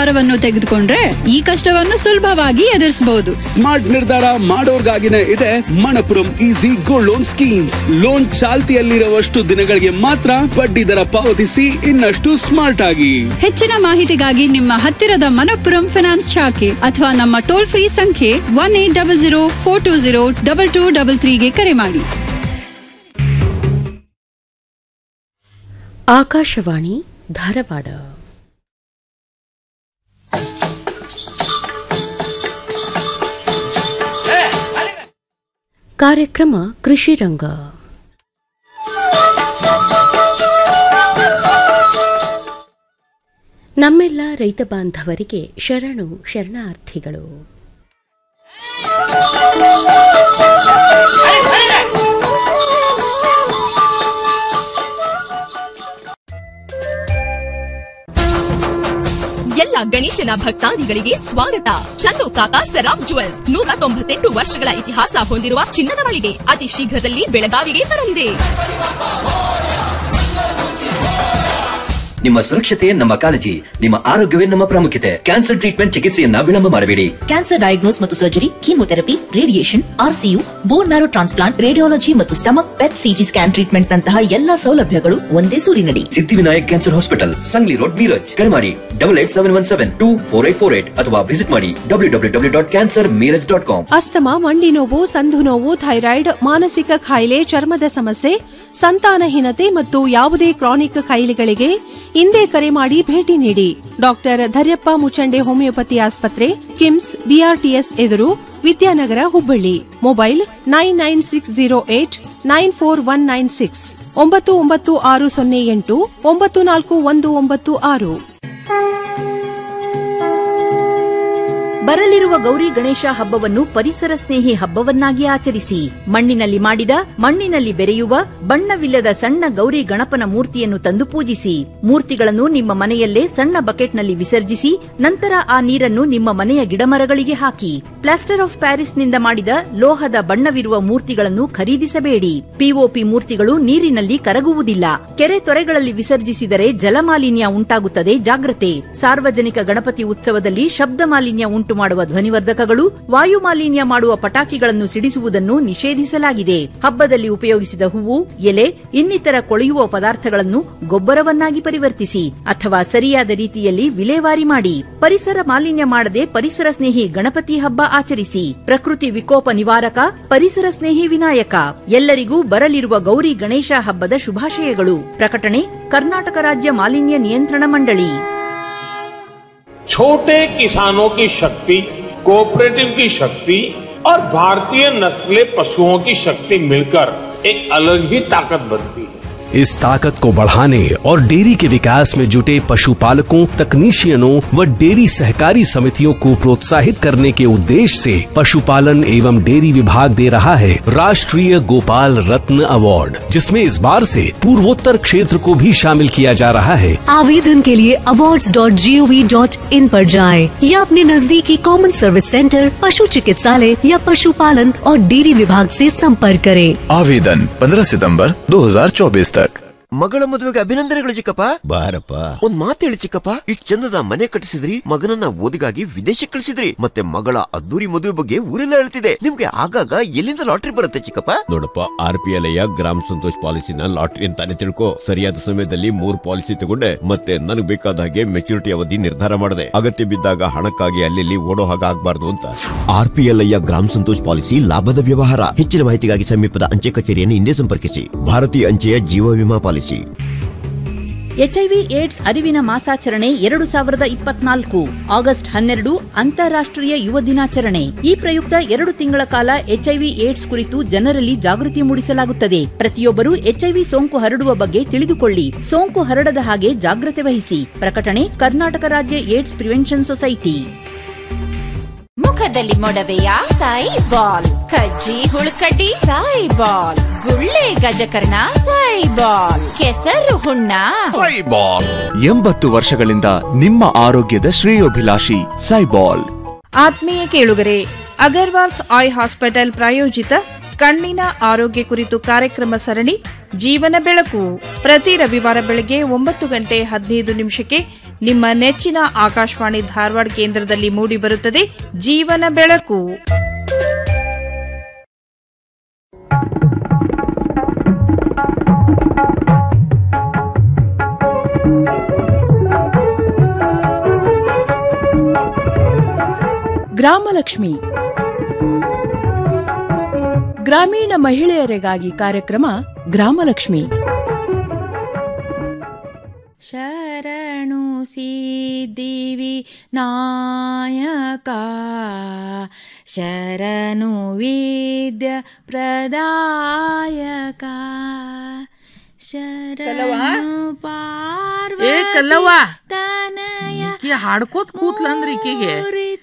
ನಿರ್ಧಾರವನ್ನು ತೆಗೆದುಕೊಂಡ್ರೆ ಈ ಕಷ್ಟವನ್ನು ಸುಲಭವಾಗಿ ಎದುರಿಸಬಹುದು ಸ್ಮಾರ್ಟ್ ನಿರ್ಧಾರ ಮಾಡೋರ್ಗಾಗಿನೇ ಇದೆ Manappuram easy gold loan schemes loan ಚಾಲ್ತಿಯಲ್ಲಿರುವಷ್ಟು ದಿನಗಳಿಗೆ ಮಾತ್ರ ಬಡ್ಡಿ ದರ ಪಾವತಿಸಿ ಇನ್ನಷ್ಟು ಸ್ಮಾರ್ಟ್ ಆಗಿ ಹೆಚ್ಚಿನ ಮಾಹಿತಿಗಾಗಿ ನಿಮ್ಮ ಹತ್ತಿರದ ಮನಪ್ಪುರಂ ಫಿನಾನ್ಸ್ ಶಾಖೆ ಅಥವಾ ನಮ್ಮ ಟೋಲ್ ಫ್ರೀ ಸಂಖ್ಯೆ one eight double zero four two zero double two double ತ್ರೀಗೆ ಕರೆ ಮಾಡಿ ಆಕಾಶವಾಣಿ ಧಾರವಾಡ ಕಾರ್ಯಕ್ರಮ ಕೃಷಿ ರಂಗ ನಮ್ಮೆಲ್ಲ ರೈತ ಬಾಂಧವರಿಗೆ ಶರಣು ಶರಣಾರ್ಥಿಗಳು ಎಲ್ಲ ಗಣೇಶನ ಭಕ್ತಾದಿಗಳಿಗೆ ಸ್ವಾಗತ ಚಂದು ಕಾಕ ಸರಾಫ್ ಜುವೆಲ್ಸ್ ನೂರ ತೊಂಬತ್ತೆಂಟು ವರ್ಷಗಳ ಇತಿಹಾಸ ಹೊಂದಿರುವ ಚಿನ್ನದ ಮಳಿಗೆ ಅತಿ ಶೀಘ್ರದಲ್ಲಿ ಬೆಳಗಾವಿಗೆ ಬರಲಿದೆ ನಿಮ್ಮ ಸುರಕ್ಷತೆ ನಮ್ಮ ಕಾಳಜಿ ನಿಮ್ಮ ಆರೋಗ್ಯವೇ ನಮ್ಮ ಪ್ರಾಮುಖ್ಯತೆ ಕ್ಯಾನ್ಸರ್ ಟ್ರೀಟ್ಮೆಂಟ್ ಚಿಕಿತ್ಸೆಯನ್ನ ವಿಳಂಬ ಮಾಡಬೇಡಿ ಕ್ಯಾನ್ಸರ್ ಡಯಾಗ್ನೋಸ್ ಮತ್ತು surgery chemotherapy radiation RCU bone marrow transplant radiology ಮತ್ತು stomach PET CT scan treatment ನಂತಹ ಎಲ್ಲಾ ಸೌಲಭ್ಯಗಳು ಒಂದೇ ಸೂರಿನಡಿ Siddhivinayak cancer hospital Sangli road Miraj ಕರೆ ಮಾಡಿ double eight seven one seven two four eight four eight ಅಥವಾ ವಿಸಿಟ್ ಮಾಡಿ W W W dot cancer Miraj dot com asthma ಮಂಡಿ ನೋವು ಸಂಧು ನೋವು ಥೈರಾಯ್ಡ್ ಮಾನಸಿಕ ಕಾಯಿಲೆ ಚರ್ಮದ ಸಮಸ್ಯೆ ಸಂತಾನಹೀನತೆ ಮತ್ತು ಯಾವುದೇ ಕ್ರಾನಿಕ್ ಕಾಯಿಲೆಗಳಿಗೆ ಇಂದೇ ಕರೆ ಮಾಡಿ ಭೇಟಿ ನೀಡಿ ಡಾಕ್ಟರ್ ಧರ್ಯಪ್ಪ ಮುಚಂಡೆ ಹೋಮಿಯೋಪತಿ ಆಸ್ಪತ್ರೆ ಕಿಮ್ಸ್ ಬಿಆರ್ಟಿಎಸ್ ಎದುರು Vidyanagar Hubballi mobile nine nine six zero eight nine four one nine six ಒಂಬತ್ತು ಒಂಬತ್ತು ಆರು ಸೊನ್ನೆ ಎಂಟು ಒಂಬತ್ತು ನಾಲ್ಕು ಒಂದು ಒಂಬತ್ತು ಆರು ಬರಲಿರುವ ಗೌರಿ ಗಣೇಶ ಹಬ್ಬವನ್ನು ಪರಿಸರ ಸ್ನೇಹಿ ಹಬ್ಬವನ್ನಾಗಿ ಆಚರಿಸಿ ಮಣ್ಣಿನಲ್ಲಿ ಮಾಡಿದ ಮಣ್ಣಿನಲ್ಲಿ ಬೆರೆಯುವ ಬಣ್ಣವಿಲ್ಲದ ಸಣ್ಣ ಗೌರಿ ಗಣಪನ ಮೂರ್ತಿಯನ್ನು ತಂದು ಪೂಜಿಸಿ ಮೂರ್ತಿಗಳನ್ನು ನಿಮ್ಮ ಮನೆಯಲ್ಲೇ ಸಣ್ಣ ಬಕೆಟ್ನಲ್ಲಿ ವಿಸರ್ಜಿಸಿ ನಂತರ ಆ ನೀರನ್ನು ನಿಮ್ಮ ಮನೆಯ ಗಿಡಮರಗಳಿಗೆ ಹಾಕಿ ಪ್ಲಾಸ್ಟರ್ ಆಫ್ ಪ್ಯಾರಿಸ್ನಿಂದ ಮಾಡಿದ ಲೋಹದ ಬಣ್ಣವಿರುವ ಮೂರ್ತಿಗಳನ್ನು ಖರೀದಿಸಬೇಡಿ ಪಿಒಪಿ ಮೂರ್ತಿಗಳು ನೀರಿನಲ್ಲಿ ಕರಗುವುದಿಲ್ಲ ಕೆರೆ ತೊರೆಗಳಲ್ಲಿ ವಿಸರ್ಜಿಸಿದರೆ ಜಲಮಾಲಿನ್ಯ ಉಂಟಾಗುತ್ತದೆ ಜಾಗ್ರತೆ ಸಾರ್ವಜನಿಕ ಗಣಪತಿ ಉತ್ಸವದಲ್ಲಿ ಶಬ್ದ ಮಾಲಿನ್ಯ ಉಂಟು ಮಾಡುವ ಧ್ವನಿವರ್ಧಕಗಳು ವಾಯು ಮಾಲಿನ್ಯ ಮಾಡುವ ಪಟಾಕಿಗಳನ್ನು ಸಿಡಿಸುವುದನ್ನು ನಿಷೇಧಿಸಲಾಗಿದೆ ಹಬ್ಬದಲ್ಲಿ ಉಪಯೋಗಿಸಿದ ಹೂವು ಎಲೆ ಇನ್ನಿತರ ಕೊಳೆಯುವ ಪದಾರ್ಥಗಳನ್ನು ಗೊಬ್ಬರವನ್ನಾಗಿ ಪರಿವರ್ತಿಸಿ ಅಥವಾ ಸರಿಯಾದ ರೀತಿಯಲ್ಲಿ ವಿಲೇವಾರಿ ಮಾಡಿ ಪರಿಸರ ಮಾಲಿನ್ಯ ಮಾಡದೆ ಪರಿಸರ ಸ್ನೇಹಿ ಗಣಪತಿ ಹಬ್ಬ ಆಚರಿಸಿ ಪ್ರಕೃತಿ ವಿಕೋಪ ನಿವಾರಕ ಪರಿಸರ ಸ್ನೇಹಿ ವಿನಾಯಕ ಎಲ್ಲರಿಗೂ ಬರಲಿರುವ ಗೌರಿ ಗಣೇಶ ಹಬ್ಬದ ಶುಭಾಶಯಗಳು ಪ್ರಕಟಣೆ ಕರ್ನಾಟಕ ರಾಜ್ಯ ಮಾಲಿನ್ಯ ನಿಯಂತ್ರಣ ಮಂಡಳಿ छोटे किसानों की शक्ति कोऑपरेटिव की शक्ति और भारतीय नस्ले पशुओं की शक्ति मिलकर एक अलग ही ताकत बनती है इस ताकत को बढ़ाने और डेयरी के विकास में जुटे पशुपालकों तकनीशियनों व डेयरी सहकारी समितियों को प्रोत्साहित करने के उद्देश्य से पशुपालन एवं डेयरी विभाग दे रहा है राष्ट्रीय गोपाल रत्न अवार्ड जिसमें इस बार से पूर्वोत्तर क्षेत्र को भी शामिल किया जा रहा है आवेदन के लिए awards.gov.in पर जाएं या अपने नजदीकी कॉमन सर्विस सेंटर पशु चिकित्सालय या पशुपालन और डेयरी विभाग से संपर्क करें आवेदन 15 सितंबर 2024 तक ಮಗಳ ಮದುವೆಗೆ ಅಭಿನಂದನೆಗಳು ಚಿಕ್ಕಪ್ಪ ಬಾರಪ್ಪ ಒಂದ್ ಮಾತು ಹೇಳಿ ಚಿಕ್ಕಪ್ಪ ಇಷ್ಟ್ ಚಂದದ ಮನೆ ಕಟ್ಟಿಸಿದ್ರಿ ಮಗನನ್ನ ಓದಿಗಾಗಿ ವಿದೇಶಕ್ಕೆ ಕಳಿಸಿದ್ರಿ ಮತ್ತೆ ಮಗಳ ಅದ್ದೂರಿ ಮದುವೆ ಬಗ್ಗೆ ಊರೆಲ್ಲ ಹೇಳ್ತಿದೆ ನಿಮ್ಗೆ ಆಗಾಗ ಎಲ್ಲಿಂದ ಲಾಟ್ರಿ ಬರುತ್ತೆ ಚಿಕ್ಕಪ್ಪ ನೋಡಪ್ಪ ಆರ್ ಪಿ ಎಲ್ ಗ್ರಾಮ ಸಂತೋಷ್ ಪಾಲಿಸಿನ ಲಾಟ್ರಿ ಅಂತಾನೆ ತಿಳ್ಕೊ ಸರಿಯಾದ ಸಮಯದಲ್ಲಿ ಮೂರ್ ಪಾಲಿಸಿ ತಗೊಂಡೆ ಮತ್ತೆ ನನಗೆ ಬೇಕಾದ ಹಾಗೆ ಮೆಚುರಿಟಿ ಅವಧಿ ನಿರ್ಧಾರ ಮಾಡಿದೆ ಅಗತ್ಯ ಬಿದ್ದಾಗ ಹಣಕ್ಕಾಗಿ ಅಲ್ಲಿ ಓಡೋ ಹಾಗೆ ಆಗ್ಬಾರ್ದು ಅಂತ ಆರ್ ಪಿ ಎಲ್ ಗ್ರಾಮ ಸಂತೋಷ್ ಪಾಲಿಸಿ ಲಾಭದ ವ್ಯವಹಾರ ಹೆಚ್ಚಿನ ಮಾಹಿತಿಗಾಗಿ ಸಮೀಪದ ಅಂಚೆ ಕಚೇರಿಯನ್ನು ಹಿಂದೆ ಸಂಪರ್ಕಿಸಿ ಭಾರತೀಯ ಅಂಚೆಯ ಜೀವ ವಿಮಾ ಪಾಲಿಸಿ ಎಚ್ಐವಿ ಏಡ್ಸ್ ಅರಿವಿನ ಮಾಸಾಚರಣೆ ಎರಡು ಸಾವಿರದ ಇಪ್ಪತ್ನಾಲ್ಕು ಆಗಸ್ಟ್ ಹನ್ನೆರಡು ಅಂತಾರಾಷ್ಟ್ರೀಯ ಯುವ ದಿನಾಚರಣೆ ಈ ಪ್ರಯುಕ್ತ ಎರಡು ತಿಂಗಳ ಕಾಲ ಎಚ್ಐವಿ ಏಡ್ಸ್ ಕುರಿತು ಜನರಲ್ಲಿ ಜಾಗೃತಿ ಮೂಡಿಸಲಾಗುತ್ತದೆ ಪ್ರತಿಯೊಬ್ಬರು ಎಚ್ಐವಿ ಸೋಂಕು ಹರಡುವ ಬಗ್ಗೆ ತಿಳಿದುಕೊಳ್ಳಿ ಸೋಂಕು ಹರಡದ ಹಾಗೆ ಜಾಗ್ರತೆ ವಹಿಸಿ ಪ್ರಕಟಣೆ ಕರ್ನಾಟಕ ರಾಜ್ಯ ಏಡ್ಸ್ ಪ್ರಿವೆನ್ಷನ್ ಸೊಸೈಟಿ ಮುಖದಲ್ಲಿ ಮೊಡವೆಯ ಸಾಯಿ ಬಾಲ್ ಕಜ್ಜಿ ಹುಳುಕಡ್ಡಿ ಸಾಯಿ ಬಾಲ್ ಗುಳ್ಳೆ ಗಜಕರ್ಣ ಸಾಯಿ ಬಾಲ್ ಕೆಸರು ಹುಣ್ಣ ಎಂಬತ್ತು ವರ್ಷಗಳಿಂದ ನಿಮ್ಮ ಆರೋಗ್ಯದ ಶ್ರೇಯೋಭಿಲಾಷಿ ಸೈಬಾಲ್ ಆತ್ಮೀಯ ಕೇಳುಗರೆ ಅಗರ್ವಾಲ್ಸ್ ಆಯ್ ಹಾಸ್ಪಿಟಲ್ ಪ್ರಾಯೋಜಿತ ಕಣ್ಣಿನ ಆರೋಗ್ಯ ಕುರಿತು ಕಾರ್ಯಕ್ರಮ ಸರಣಿ ಜೀವನ ಬೆಳಕು ಪ್ರತಿ ರವಿವಾರ ಬೆಳಗ್ಗೆ ಒಂಬತ್ತು ಗಂಟೆ ಹದಿನೈದು ನಿಮಿಷಕ್ಕೆ ನಿಮ್ಮ ನೆಚ್ಚಿನ ಆಕಾಶವಾಣಿ ಧಾರವಾಡ ಕೇಂದ್ರದಲ್ಲಿ ಮೂಡಿಬರುತ್ತದೆ ಜೀವನ ಬೆಳಕು ಗ್ರಾಮಲಕ್ಷ್ಮಿ ಗ್ರಾಮೀಣ ಮಹಿಳೆಯರಿಗಾಗಿ ಕಾರ್ಯಕ್ರಮ ಗ್ರಾಮಲಕ್ಷ್ಮಿ ಶರಣು ಸಿದ್ಧಿವಿ ನಾಯಕ ಶರಣು ವಿದ್ಯ ಪ್ರದಾಯಕ ಶರಣು ಏ ಕಲ್ಲವ್ವ ಪಾರ್ವತನಯ ಈಕಿ ಹಾಡ್ಕೋತ್ ಕೂತ್ಲಂದ್ರ ಈಕೆಗೆ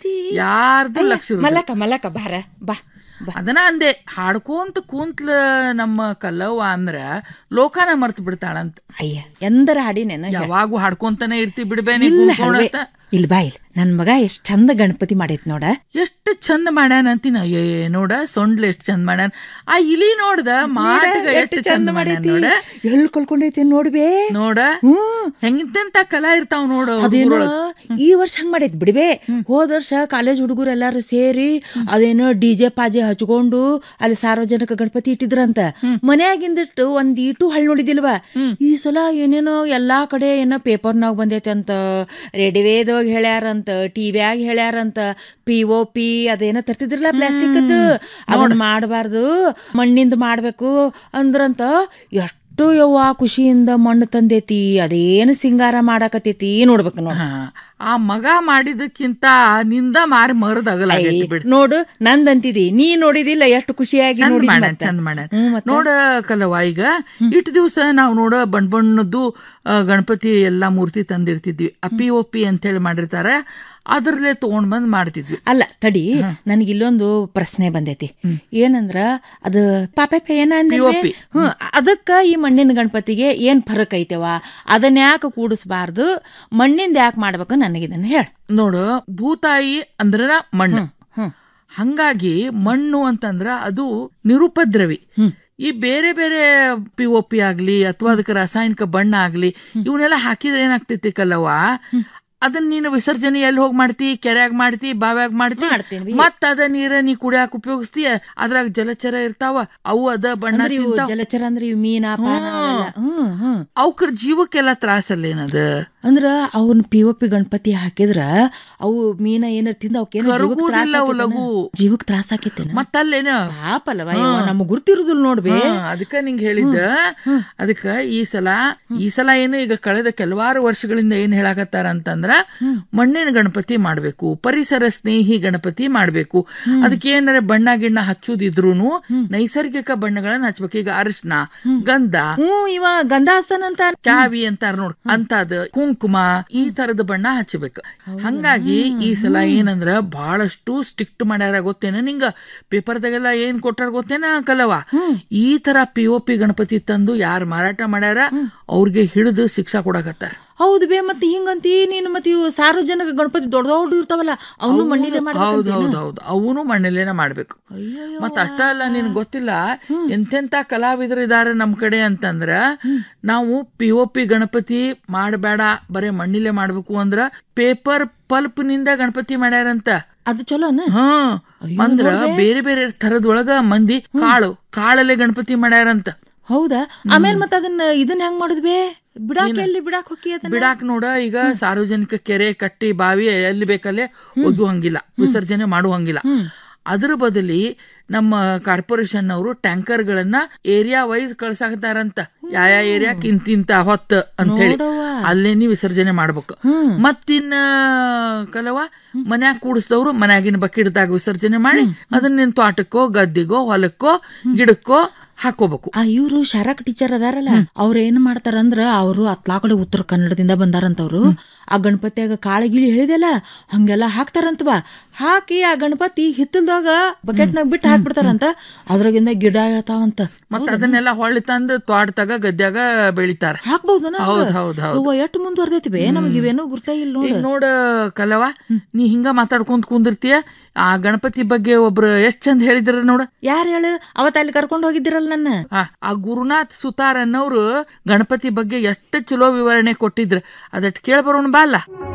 ಯಾರ್ದು ಲಕ್ಷ ಇರುದಿಲ್ಲ. ಮಲಕ ಮಲಕ ಬಾರ ಬಾ ಅದನ್ನ ಅಂದೆ ಹಾಡ್ಕೊಂತ ಕೂಂತ್ಲ ನಮ್ಮ ಕಲ್ಲವ್ವ ಅಂದ್ರ ಲೋಕಾನ ಮರ್ತ್ ಬಿಡ್ತಾಳಂತ ಅಯ್ಯ ಎಂದರ ಹಾಡಿನೇನ ಯಾವಾಗೂ ಹಾಡ್ಕೊಂತಾನೆ ಇರ್ತಿ ಬಿಡ್ಬೇನೆ ಇಲ್ಲ ಹಲ್ವೆ. ಇಲ್ ಬಾ ಇಲ್ ನನ್ ಮಗ ಎಷ್ಟ್ ಚಂದ ಗಣಪತಿ ಮಾಡೈತ್ ನೋಡ ಎಷ್ಟು ಚಂದ ಮಾಡ್ಯಾನ ಅಂತಿನ ಅಯ್ಯೇ ನೋಡ ಸೊಂಡ್ಲ ಎಷ್ಟ್ ಚಂದ ಮಾಡ್ಯಾನ ಆ ಇಲಿ ನೋಡ್ದ ಮಾಟಗ ಎಷ್ಟು ಚಂದ ಮಾಡ್ಯಾನ ನೋಡ ಎಲ್ ಕಲ್ಕೊಂಡೈತಿ ನೋಡ್ಬೇ ನೋಡ ಹೆಂಗಿಂತೆಂತ ಕಲಾ ಇರ್ತಾವ್ ನೋಡು ಅದೇನೋ ಈ ವರ್ಷ ಹಂಗ್ ಮಾಡೈತ್ ಬಿಡ್ಬೇ ಹೋದ ವರ್ಷ ಕಾಲೇಜ್ ಹುಡುಗರು ಎಲ್ಲಾರು ಸೇರಿ ಅದೇನೋ ಡಿಜೆ ಪಾಜೆ ಹಚ್ಕೊಂಡು ಅಲ್ಲಿ ಸಾರ್ವಜನಿಕ ಗಣಪತಿ ಇಟ್ಟಿದ್ರಂತ ಮನ್ಯಾಗಿಂದಿಟ್ಟು ಒಂದ್ ಇಟು ಹಳ್ ನೋಡಿದಿಲ್ವಾ ಈ ಸಲ ಏನೇನೋ ಎಲ್ಲಾ ಕಡೆ ಏನೋ ಪೇಪರ್ನಾಗ ಬಂದೈತೆ ಅಂತ ರೇಡಿಯೋದಾಗ ಹೇಳ್ಯಾರಂತ ಟಿವಿಯಾಗ ಹೇಳ್ಯಾರಂತ ಪಿ ಒ ಪಿ ಅದೇನೋ ತರ್ತಿದ್ರಲ್ಲ ಪ್ಲಾಸ್ಟಿಕ್ ಅದನ್ನ ಮಾಡಬಾರ್ದು ಮಣ್ಣಿಂದ ಮಾಡ್ಬೇಕು ಅಂದ್ರಂತ ಎಷ್ಟು ಯವ್ವ ಖುಷಿಯಿಂದ ಮಣ್ಣು ತಂದೈತಿ ಅದೇನು ಸಿಂಗಾರ ಮಾಡಾಕತೈತಿ ನೋಡ್ಬೇಕು ನೋಡ ಆ ಮಗ ಮಾಡಿದಕ್ಕಿಂತ ನಿಂದ ಮಾರಿ ಮರದಾಗಲ್ಲ ನೋಡು ನಂದಂತಿದಿ ನೀ ನೋಡಿದಿಲ್ಲ ಎಷ್ಟು ಖುಷಿಯಾಗಿ ಚಂದ ನೋಡಿದ್ ಮಾಡ್ಯಾನ ಮತ್ತ. ಚಂದ ಮಾಡ್ಯಾನ ಹ್ಮ್, ಮತ್ತ? ನೋಡ ಕಲವ ಈಗ ಇಟ್ಟು ದಿವಸ ನಾವು ನೋಡ ಬಣ್ಣ ಬಣ್ಣದ್ದು ಆ, ಗಣಪತಿ ಎಲ್ಲಾ ಮೂರ್ತಿ ತಂದಿರ್ತಿದ್ವಿ ಅಪಿ ಒಪ್ಪಿ ಅಂತ ಹೇಳಿ ಮಾಡಿರ್ತಾರ ಅದ್ರಲ್ಲೇ ತಗೊಂಡ್ ಬಂದ್ ಮಾಡ್ತಿದ್ವಿ ಅಲ್ಲ ತಡಿ ನನಗೆ ಇಲ್ಲೊಂದು ಪ್ರಶ್ನೆ ಬಂದೈತಿ ಏನಂದ್ರ ಅದು ಪಾಪ ಏನ ಅಂದ್ರಿ? POP. ಹ್ಮ್ ಅದಕ್ಕ ಈ ಮಣ್ಣಿನ ಗಣಪತಿಗೆ ಏನ್ ಫರಕ್ ಐತೆವ ಅದನ್ನ ಯಾಕೆ ಕೂಡಿಸ್ಬಾರ್ದು ಮಣ್ಣಿಂದ ಯಾಕೆ ಮಾಡ್ಬೇಕು ನನಗಿದನ್ನ ಹೇಳ ನೋಡು ಭೂತಾಯಿ ಅಂದ್ರ ಮಣ್ಣು ಹಂಗಾಗಿ ಮಣ್ಣು ಅಂತಂದ್ರ ಅದು ನಿರುಪದ್ರವಿ ಈ ಬೇರೆ ಬೇರೆ ಪಿ ಒ ಪಿ ಆಗ್ಲಿ ಅಥವಾ ಅದಕ್ಕೆ ರಾಸಾಯನಿಕ ಬಣ್ಣ ಆಗ್ಲಿ ಇವನ್ನೆಲ್ಲ ಹಾಕಿದ್ರೆ ಏನಾಗ್ತೈತಿ ಕಲ್ಲವ್ವ ಅದನ್ನ ನೀನು ವಿಸರ್ಜನೆ ಎಲ್ಲಿ ಹೋಗಿ ಮಾಡ್ತಿ ಕೆರೆಯಾಗ ಮಾಡ್ತಿ ಬಾವ್ಯಾಗ ಮಾಡ್ತಿ ಮತ್ತ ಅದ ನೀರ ನೀ ಕುಡಿಯಾಕ ಉಪಯೋಗಿಸ್ತಿ ಅದ್ರಾಗ ಜಲಚರ ಇರ್ತಾವ ಅವು ಅದ ಬಣ್ಣ ಅಂದ್ರೆ ಇವು ತಿಂತಾವ್. ಜಲಚರ ಅಂದ್ರೆ ಇವು ಮೀನಾ ಪಾನ ಅವೆಲ್ಲ. ಹ್ಮ್ ಹ್ಮ್ ಅವಕ್ರ ಜೀವಕ್ಕೆಲ್ಲ ತ್ರಾಸಲ್ಲೇನದ ಅಂದ್ರ ಅವ್ನ ಪಿ ಒ ಪಿ ಗಣಪತಿ ಹಾಕಿದ್ರ ಅವು ಮೀನ ಏನಾರ ತಿಂದ ಅವಕ್ಕೇನು ಕರಗುದಿಲ್ಲ ಅವು ಲಘು. ಜೀವಕ್ ತ್ರಾಸ ಆಕೈತೇನ ಮತ್ತಲ್ಲೇನ ಪಾಪಲ್ವ ನಮಗ್ ಗುರ್ತಿರುದಿಲ್ಲ ನೋಡ್ಬೇ ಅದಕ್ಕ ನಿಂಗೆ ಹೇಳಿದ್ದ ಅದಕ್ಕ ಈ ಸಲ ಈ ಸಲ ಏನು ಈಗ ಕಳೆದ ಕೆಲವಾರು ವರ್ಷಗಳಿಂದ ಏನ್ ಹೇಳಾಕತ್ತಾರ ಅಂತಂದ್ರ ಮಣ್ಣಿನ ಗಣಪತಿ ಮಾಡ್ಬೇಕು ಪರಿಸರ ಸ್ನೇಹಿ ಗಣಪತಿ ಮಾಡ್ಬೇಕು ಅದಕ್ಕೆ ಏನಾರ ಬಣ್ಣ ಗಿಣ್ಣ ಹಚ್ಚುದಿದ್ರೂನು ನೈಸರ್ಗಿಕ ಬಣ್ಣಗಳನ್ನ ಹಚ್ಬೇಕು ಈಗ ಅರಿಶಿನ ಗಂಧ ಹ್ಮ್ ಇವ ಗಂಧ ಹಸ್ತಾನಂತ ಕ್ಯಾವಿ ಅಂತಾರ ನೋಡ್ ಅಂತದ ಕುಂಕುಮ ಈ ತರದ ಬಣ್ಣ ಹಚ್ಚಬೇಕು ಹಂಗಾಗಿ ಈ ಸಲ ಏನಂದ್ರ ಬಹಳಷ್ಟು ಸ್ಟ್ರಿಕ್ಟ್ ಮಾಡ್ಯಾರ ಗೊತ್ತೇನ ನಿಂಗ ಪೇಪರ್ದಾಗೆಲ್ಲ ಏನ್ ಕೊಟ್ಟಾರ ಗೊತ್ತೇನ ಕಲವ ಈ ತರ ಪಿ ಒ ಪಿ ಗಣಪತಿ ತಂದು ಯಾರು ಮಾರಾಟ ಮಾಡ್ಯಾರ ಅವ್ರಿಗೆ ಹಿಡಿದು ಶಿಕ್ಷಾ ಕೊಡಕತ್ತಾರ ಹೌದು ಬೇ ಮತ್ತೆ ಹಿಂಗಂತಿ ನೀನು ಮತ್ತೆ ಇವು ಸಾರ್ವಜನಿಕ ಗಣಪತಿ ದೊಡ್ಡ ದೊಡ್ಡ ಇರ್ತಾವಲ್ಲ ಅವನು ಮಣ್ಣಿಲೆ ಹೌದು ಹೌದು ಹೌದು ಅವನು ಮಣ್ಣಲ್ಲೇನ ಮಾಡ್ಬೇಕು ಮತ್ತ ಅಷ್ಟ ಅಲ್ಲ ನಿನ್ ಗೊತ್ತಿಲ್ಲ ಎಂತೆಂತ ಕಲಾವಿದರು ಇದಾರೆ ನಮ್ ಕಡೆ ಅಂತಂದ್ರ ನಾವು ಪಿ ಒ ಪಿ ಗಣಪತಿ ಮಾಡಬೇಡ ಬರೇ ಮಣ್ಣಿಲೆ ಮಾಡ್ಬೇಕು ಅಂದ್ರ ಪೇಪರ್ ಪಲ್ಪ್ ನಿಂದ ಗಣಪತಿ ಮಾಡ್ಯಾರಂತ ಅದು ಚಲೋನ ಹ್ಮ್ ಅಂದ್ರ ನೋಡ್ದೆ. ಬೇರೆ ಬೇರೆ ಥರದೊಳಗ ಮಂದಿ ಕಾಳು ಕಾಳಲ್ಲೇ ಗಣಪತಿ ಮಾಡ್ಯಾರಂತ ಹೌದಾ ಆಮೇಲೆ ಮತ್ತೆ ಅದನ್ನ ಇದನ್ನ ಹೆಂಗ್ ಮಾಡುದ್ ಬೇ ಬಿಡಾಕ ಎಲ್ಲಿ ಬಿಡಾಕ್ ಹೊಕ್ಕಿ ಅದನ್ನ ಬಿಡಾಕ್ ನೋಡ ಈಗ ಸಾರ್ವಜನಿಕ ಕೆರೆ ಕಟ್ಟಿ ಬಾವಿ ಎಲ್ಲಿ ಬೇಕಲ್ಲೇ ಒದ್ದು ವಿಸರ್ಜನೆ ಮಾಡುವಂಗಿಲ್ಲ ಅದ್ರ ಬದಲಿ ನಮ್ಮ ಕಾರ್ಪೊರೇಷನ್ ಅವರು ಟ್ಯಾಂಕರ್ಗಳನ್ನ ಏರಿಯಾ ವೈಸ್ ಕಳ್ಸಾಕತ್ತಾರಂತ ಯಾವ ಏರಿಯಾಕ್ ಇಂತಿಂತ ಹೊತ್ತ ಅಂತ ಹೇಳಿ ಅಲ್ಲೇನಿ ವಿಸರ್ಜನೆ ಮಾಡ್ಬೇಕು ಮತ್ತಿನ್ನ ಕಲವ ಮನ್ಯಾಗ ಕೂಡಿಸಿದವ್ರು ಮನ್ಯಾಗಿನ ಬಕೆಟ್ದಾಗ ವಿಸರ್ಜನೆ ಮಾಡಿ ಅದನ್ನ ನಿನ್ ತೋಟಕ್ಕೋ ಗದ್ದಿಗೋ ಹೊಲಕ್ಕೋ ಗಿಡಕ್ಕೋ ಹಾಕೋಬೇಕು ಆ ಇವ್ರು ಶಾರಕ್ ಟೀಚರ್ ಅದಾರಲ್ಲ ಅವ್ರ ಏನ್ ಮಾಡ್ತಾರಂದ್ರ ಅವರು ಅತ್ಲಾಕಡೆ ಉತ್ತರ ಕನ್ನಡದಿಂದ ಬಂದಾರಂತವ್ರು ಆ ಗಣಪತಿಯಾಗ ಕಾಳ ಗಿಳಿ ಹೇಳಿದೆಲ್ಲ ಹಂಗೆಲ್ಲ ಹಾಕ್ತಾರಂತವಾ ಹಾಕಿ ಆ ಗಣಪತಿ ಹಿತ್ತಲ್ದಾಗ ಬಕೆಟ್ನಾಗ ಬಿಟ್ಟು ಹಾಕ್ಬಿಡ್ತಾರಂತ ಅದ್ರಾಗಿಂದ ಗಿಡ ಹೇಳ್ತಾವಂತ ಮತ್ತ ಅದನ್ನೆಲ್ಲ ಹೊಳ್ಳಿ ತಂದು ತೋಟದಾಗ ಗದ್ಯಾಗ ಬೆಳಿತಾರ ಹಾಕ್ಬಹುದನ ಹೌದ್ ಹೌದ್ ಹೌದ್ ಎಷ್ಟು ಮುಂದುವರ್ದೈತಿ ಬೇ ನಮಗ್ ಇವೇನೋ ಗುರ್ತಾ ಇಲ್ಲ ಈಗ ನೋಡ ನೋಡ ಕಲವ ನೀ ಹಿಂಗ ಮಾತಾಡ್ಕೊಂತ ಕುಂದಿರ್ತೀಯ ಆ ಗಣಪತಿ ಬಗ್ಗೆ ಒಬ್ರು ಎಷ್ಟ್ ಚಂದ ಹೇಳಿದ್ರ ನೋಡ ಯಾರು ಹೇಳು ಅವತ್ತ ಅಲ್ಲಿ ಕರ್ಕೊಂಡು ಹೋಗಿದ್ದಿರಲ್ಲ ನನ್ನ ಆ, ಆ ಗುರುನಾಥ್ ಸುತಾರ್ ಅನ್ನೋರು ಗಣಪತಿ ಬಗ್ಗೆ ಎಷ್ಟು ಚಲೋ ವಿವರಣೆ ಕೊಟ್ಟಿದ್ರ ಅದಟ್ ಕೇಳ್ಬರೋಣ ಬಾ ಬಾಲ್ಲ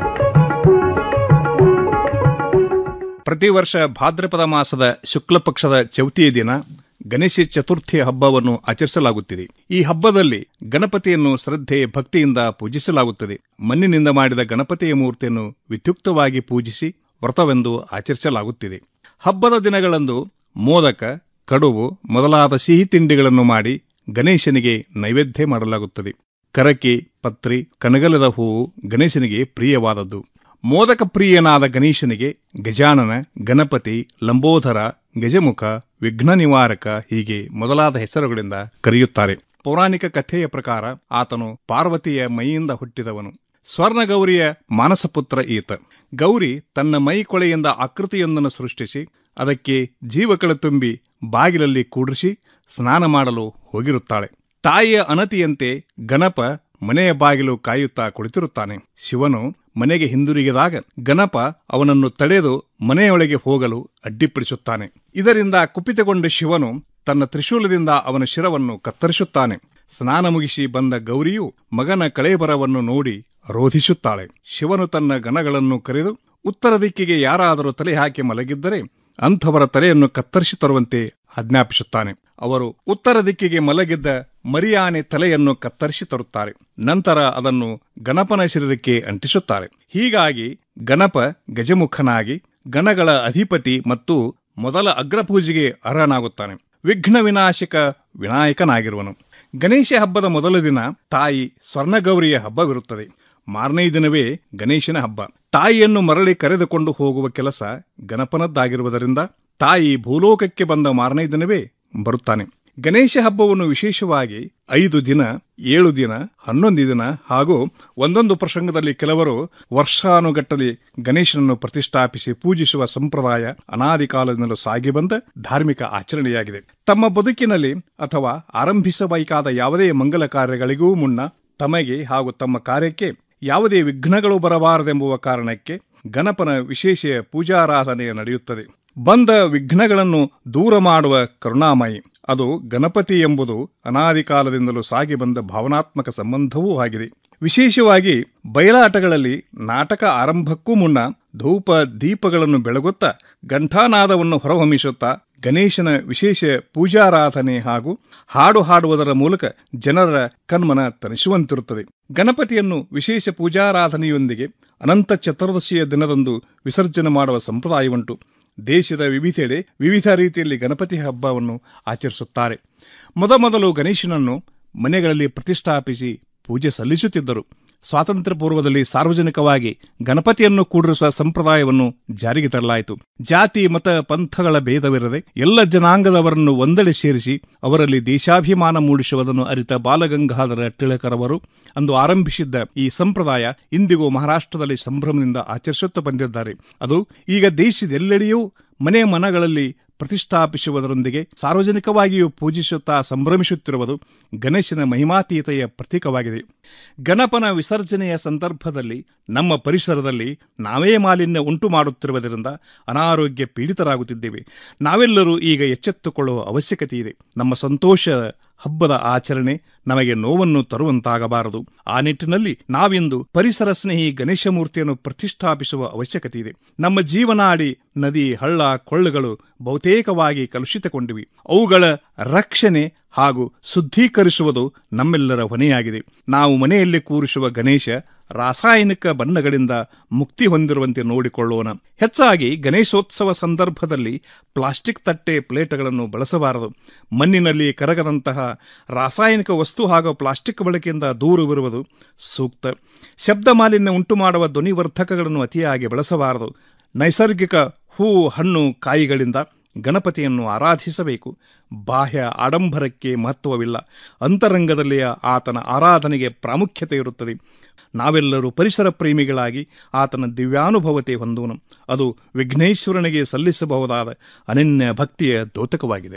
ಪ್ರತಿ ವರ್ಷ ಭಾದ್ರಪದ ಮಾಸದ ಶುಕ್ಲ ಪಕ್ಷದ ಚೌತಿಯ ದಿನ ಗಣೇಶ ಚತುರ್ಥಿ ಹಬ್ಬವನ್ನು ಆಚರಿಸಲಾಗುತ್ತಿದೆ ಈ ಹಬ್ಬದಲ್ಲಿ ಗಣಪತಿಯನ್ನು ಶ್ರದ್ಧೆ ಭಕ್ತಿಯಿಂದ ಪೂಜಿಸಲಾಗುತ್ತದೆ ಮಣ್ಣಿನಿಂದ ಮಾಡಿದ ಗಣಪತಿಯ ಮೂರ್ತಿಯನ್ನು ವಿದ್ಯುಕ್ತವಾಗಿ ಪೂಜಿಸಿ ವ್ರತವೆಂದು ಆಚರಿಸಲಾಗುತ್ತಿದೆ ಹಬ್ಬದ ದಿನಗಳಂದು ಮೋದಕ ಕಡುಬು ಮೊದಲಾದ ಸಿಹಿ ತಿಂಡಿಗಳನ್ನು ಮಾಡಿ ಗಣೇಶನಿಗೆ ನೈವೇದ್ಯ ಮಾಡಲಾಗುತ್ತದೆ ಕರಕೆ ಪತ್ರಿ ಕನಗಲದ ಹೂವು ಗಣೇಶನಿಗೆ ಪ್ರಿಯವಾದದ್ದು ಮೋದಕ ಪ್ರಿಯನಾದ ಗಣೇಶನಿಗೆ ಗಜಾನನ ಗಣಪತಿ ಲಂಬೋದರ ಗಜಮುಖ ವಿಘ್ನ ನಿವಾರಕ ಹೀಗೆ ಮೊದಲಾದ ಹೆಸರುಗಳಿಂದ ಕರೆಯುತ್ತಾರೆ ಪೌರಾಣಿಕ ಕಥೆಯ ಪ್ರಕಾರ ಆತನು ಪಾರ್ವತಿಯ ಮೈಯಿಂದ ಹುಟ್ಟಿದವನು ಸ್ವರ್ಣಗೌರಿಯ ಮಾನಸಪುತ್ರ ಈತ ಗೌರಿ ತನ್ನ ಮೈ ಕೊಳೆಯಿಂದ ಆಕೃತಿಯೊಂದನ್ನು ಸೃಷ್ಟಿಸಿ ಅದಕ್ಕೆ ಜೀವಕಳ ತುಂಬಿ ಬಾಗಿಲಲ್ಲಿ ಕೂಡಿಸಿ ಸ್ನಾನ ಮಾಡಲು ಹೋಗಿರುತ್ತಾಳೆ ತಾಯಿಯ ಅನತಿಯಂತೆ ಗಣಪ ಮನೆಯ ಬಾಗಿಲು ಕಾಯುತ್ತಾ ಕುಳಿತಿರುತ್ತಾನೆ ಶಿವನು ಮನೆಗೆ ಹಿಂದಿರುಗಿದಾಗ ಗಣಪ ಅವನನ್ನು ತಡೆದು ಮನೆಯೊಳಗೆ ಹೋಗಲು ಅಡ್ಡಿಪಡಿಸುತ್ತಾನೆ ಇದರಿಂದ ಕುಪಿತಗೊಂಡ ಶಿವನು ತನ್ನ ತ್ರಿಶೂಲದಿಂದ ಅವನ ಶಿರವನ್ನು ಕತ್ತರಿಸುತ್ತಾನೆ ಸ್ನಾನ ಮುಗಿಸಿ ಬಂದ ಗೌರಿಯು ಮಗನ ಕಳೇಬರವನ್ನು ನೋಡಿ ರೋಧಿಸುತ್ತಾಳೆ ಶಿವನು ತನ್ನ ಗಣಗಳನ್ನು ಕರೆದು ಉತ್ತರ ದಿಕ್ಕಿಗೆ ಯಾರಾದರೂ ತಲೆ ಹಾಕಿ ಮಲಗಿದ್ದರೆ ಅಂಥವರ ತಲೆಯನ್ನು ಕತ್ತರಿಸಿ ತರುವಂತೆ ಆಜ್ಞಾಪಿಸುತ್ತಾನೆ ಅವರು ಉತ್ತರ ದಿಕ್ಕಿಗೆ ಮಲಗಿದ್ದ ಮರಿಯಾನೆ ತಲೆಯನ್ನು ಕತ್ತರಿಸಿ ತರುತ್ತಾರೆ ನಂತರ ಅದನ್ನು ಗಣಪನ ಶರೀರಕ್ಕೆ ಅಂಟಿಸುತ್ತಾರೆ ಹೀಗಾಗಿ ಗಣಪ ಗಜಮುಖನಾಗಿ ಗಣಗಳ ಅಧಿಪತಿ ಮತ್ತು ಮೊದಲ ಅಗ್ರಪೂಜೆಗೆ ಅರ್ಹನಾಗುತ್ತಾನೆ ವಿಘ್ನ ವಿನಾಶಕ ವಿನಾಯಕನಾಗಿರುವನು ಗಣೇಶ ಹಬ್ಬದ ಮೊದಲ ದಿನ ತಾಯಿ ಸ್ವರ್ಣಗೌರಿಯ ಹಬ್ಬವಿರುತ್ತದೆ ಮಾರನೇ ದಿನವೇ ಗಣೇಶನ ಹಬ್ಬ ತಾಯಿಯನ್ನು ಮರಳಿ ಕರೆದುಕೊಂಡು ಹೋಗುವ ಕೆಲಸ ಗಣಪನದ್ದಾಗಿರುವುದರಿಂದ ತಾಯಿ ಭೂಲೋಕಕ್ಕೆ ಬಂದ ಮಾರನೇ ದಿನವೇ ಬರುತ್ತಾನೆ ಗಣೇಶ ಹಬ್ಬವನ್ನು ವಿಶೇಷವಾಗಿ ಐದು ದಿನ ಏಳು ದಿನ ಹನ್ನೊಂದು ದಿನ ಹಾಗೂ ಒಂದೊಂದು ಪ್ರಸಂಗದಲ್ಲಿ ಕೆಲವರು ವರ್ಷಾನುಗಟ್ಟಲೆ ಗಣೇಶನನ್ನು ಪ್ರತಿಷ್ಠಾಪಿಸಿ ಪೂಜಿಸುವ ಸಂಪ್ರದಾಯ ಅನಾದಿ ಕಾಲದಿಂದಲೂ ಸಾಗಿ ಬಂದ ಧಾರ್ಮಿಕ ಆಚರಣೆಯಾಗಿದೆ ತಮ್ಮ ಬದುಕಿನಲ್ಲಿ ಅಥವಾ ಆರಂಭಿಸಬೇಕಾದ ಯಾವುದೇ ಮಂಗಲ ಕಾರ್ಯಗಳಿಗೂ ಮುನ್ನ ತಮಗೆ ಹಾಗೂ ತಮ್ಮ ಕಾರ್ಯಕ್ಕೆ ಯಾವುದೇ ವಿಘ್ನಗಳು ಬರಬಾರದೆಂಬುವ ಕಾರಣಕ್ಕೆ ಗಣಪನ ವಿಶೇಷ ಪೂಜಾರಾಧನೆ ನಡೆಯುತ್ತದೆ ಬಂದ ವಿಘ್ನಗಳನ್ನು ದೂರ ಮಾಡುವ ಕರುಣಾಮಯಿ ಅದು ಗಣಪತಿ ಎಂಬುದು ಅನಾದಿ ಕಾಲದಿಂದಲೂ ಸಾಗಿ ಬಂದ ಭಾವನಾತ್ಮಕ ಸಂಬಂಧವೂ ಆಗಿದೆ ವಿಶೇಷವಾಗಿ ಬಯಲಾಟಗಳಲ್ಲಿ ನಾಟಕ ಆರಂಭಕ್ಕೂ ಮುನ್ನ ಧೂಪ ದೀಪಗಳನ್ನು ಬೆಳಗುತ್ತಾ ಘಂಟಾನಾದವನ್ನು ಹೊರಹೊಮ್ಮಿಸುತ್ತಾ ಗಣೇಶನ ವಿಶೇಷ ಪೂಜಾರಾಧನೆ ಹಾಗೂ ಹಾಡು ಹಾಡುವುದರ ಮೂಲಕ ಜನರ ಕಣ್ಮನ ತನಿಸುವಂತಿರುತ್ತದೆ ಗಣಪತಿಯನ್ನು ವಿಶೇಷ ಪೂಜಾರಾಧನೆಯೊಂದಿಗೆ ಅನಂತ ಚತುರ್ದಶಿಯ ದಿನದಂದು ವಿಸರ್ಜನೆ ಮಾಡುವ ಸಂಪ್ರದಾಯವುಂಟು ದೇಶದ ವಿವಿಧೆಡೆ ವಿವಿಧ ರೀತಿಯಲ್ಲಿ ಗಣಪತಿ ಹಬ್ಬವನ್ನು ಆಚರಿಸುತ್ತಾರೆ ಮೊದಮೊದಲು ಗಣೇಶನನ್ನು ಮನೆಗಳಲ್ಲಿ ಪ್ರತಿಷ್ಠಾಪಿಸಿ ಪೂಜೆ ಸಲ್ಲಿಸುತ್ತಿದ್ದರು ಸ್ವಾತಂತ್ರ್ಯ ಪೂರ್ವದಲ್ಲಿ ಸಾರ್ವಜನಿಕವಾಗಿ ಗಣಪತಿಯನ್ನು ಕೂಡಿರಿಸುವ ಸಂಪ್ರದಾಯವನ್ನು ಜಾರಿಗೆ ತರಲಾಯಿತು ಜಾತಿ ಮತ ಪಂಥಗಳ ಭೇದವಿರದೆ ಎಲ್ಲ ಜನಾಂಗದವರನ್ನು ಒಂದೆಡೆ ಸೇರಿಸಿ ಅವರಲ್ಲಿ ದೇಶಾಭಿಮಾನ ಮೂಡಿಸುವುದನ್ನು ಅರಿತ ಬಾಲಗಂಗಾಧರ ಟಿಳಕರವರು ಅಂದು ಆರಂಭಿಸಿದ್ದ ಈ ಸಂಪ್ರದಾಯ ಇಂದಿಗೂ ಮಹಾರಾಷ್ಟ್ರದಲ್ಲಿ ಸಂಭ್ರಮದಿಂದ ಆಚರಿಸುತ್ತಾ ಬಂದಿದ್ದಾರೆ ಅದು ಈಗ ದೇಶದೆಲ್ಲೆಡೆಯೂ ಮನೆ ಮನಗಳಲ್ಲಿ ಪ್ರತಿಷ್ಠಾಪಿಸುವುದರೊಂದಿಗೆ ಸಾರ್ವಜನಿಕವಾಗಿಯೂ ಪೂಜಿಸುತ್ತಾ ಸಂಭ್ರಮಿಸುತ್ತಿರುವುದು ಗಣೇಶನ ಮಹಿಮಾತೀತೆಯ ಪ್ರತೀಕವಾಗಿದೆ ಗಣಪನ ವಿಸರ್ಜನೆಯ ಸಂದರ್ಭದಲ್ಲಿ ನಮ್ಮ ಪರಿಸರದಲ್ಲಿ ನಾವೇ ಮಾಲಿನ್ಯ ಉಂಟು ಮಾಡುತ್ತಿರುವುದರಿಂದ ಅನಾರೋಗ್ಯ ಪೀಡಿತರಾಗುತ್ತಿದ್ದೇವೆ ನಾವೆಲ್ಲರೂ ಈಗ ಎಚ್ಚೆತ್ತುಕೊಳ್ಳುವ ಅವಶ್ಯಕತೆ ಇದೆ ನಮ್ಮ ಸಂತೋಷ ಹಬ್ಬದ ಆಚರಣೆ ನಮಗೆ ನೋವನ್ನು ತರುವಂತಾಗಬಾರದು ಆ ನಿಟ್ಟಿನಲ್ಲಿ ನಾವಿಂದು ಪರಿಸರ ಸ್ನೇಹಿ ಗಣೇಶ ಮೂರ್ತಿಯನ್ನು ಪ್ರತಿಷ್ಠಾಪಿಸುವ ಅವಶ್ಯಕತೆ ಇದೆ ನಮ್ಮ ಜೀವನಾಡಿ ನದಿ ಹಳ್ಳ ಕೊಳ್ಳಗಳು ಬಹುತೇಕವಾಗಿ ಕಲುಷಿತಗೊಂಡಿವೆ ಅವುಗಳ ರಕ್ಷಣೆ ಹಾಗೂ ಶುದ್ಧೀಕರಿಸುವುದು ನಮ್ಮೆಲ್ಲರ ಹೊಣೆಯಾಗಿದೆ ನಾವು ಮನೆಯಲ್ಲಿ ಕೂರಿಸುವ ಗಣೇಶ ರಾಸಾಯನಿಕ ಬಣ್ಣಗಳಿಂದ ಮುಕ್ತಿ ಹೊಂದಿರುವಂತೆ ನೋಡಿಕೊಳ್ಳೋಣ ಹೆಚ್ಚಾಗಿ ಗಣೇಶೋತ್ಸವ ಸಂದರ್ಭದಲ್ಲಿ ಪ್ಲಾಸ್ಟಿಕ್ ತಟ್ಟೆ ಪ್ಲೇಟ್ಗಳನ್ನು ಬಳಸಬಾರದು ಮಣ್ಣಿನಲ್ಲಿ ಕರಗದಂತಹ ರಾಸಾಯನಿಕ ವಸ್ತು ಹಾಗೂ ಪ್ಲಾಸ್ಟಿಕ್ ಬಳಕೆಯಿಂದ ದೂರವಿರುವುದು ಸೂಕ್ತ ಶಬ್ದ ಮಾಲಿನ್ಯ ಉಂಟು ಮಾಡುವ ಧ್ವನಿವರ್ಧಕಗಳನ್ನು ಅತಿಯಾಗಿ ಬಳಸಬಾರದು ನೈಸರ್ಗಿಕ ಹೂ ಹಣ್ಣು ಕಾಯಿಗಳಿಂದ ಗಣಪತಿಯನ್ನು ಆರಾಧಿಸಬೇಕು ಬಾಹ್ಯ ಆಡಂಬರಕ್ಕೆ ಮಹತ್ವವಿಲ್ಲ ಅಂತರಂಗದಲ್ಲಿಯ ಆತನ ಆರಾಧನೆಗೆ ಪ್ರಾಮುಖ್ಯತೆ ಇರುತ್ತದೆ ನಾವೆಲ್ಲರೂ ಪರಿಸರ ಪ್ರೇಮಿಗಳಾಗಿ ಆತನ ದಿವ್ಯಾನುಭವತೆ ಹೊಂದೋಣ ಅದು ವಿಘ್ನೇಶ್ವರನಿಗೆ ಸಲ್ಲಿಸಬಹುದಾದ ಅನನ್ಯ ಭಕ್ತಿಯ ದ್ಯೋತಕವಾಗಿದೆ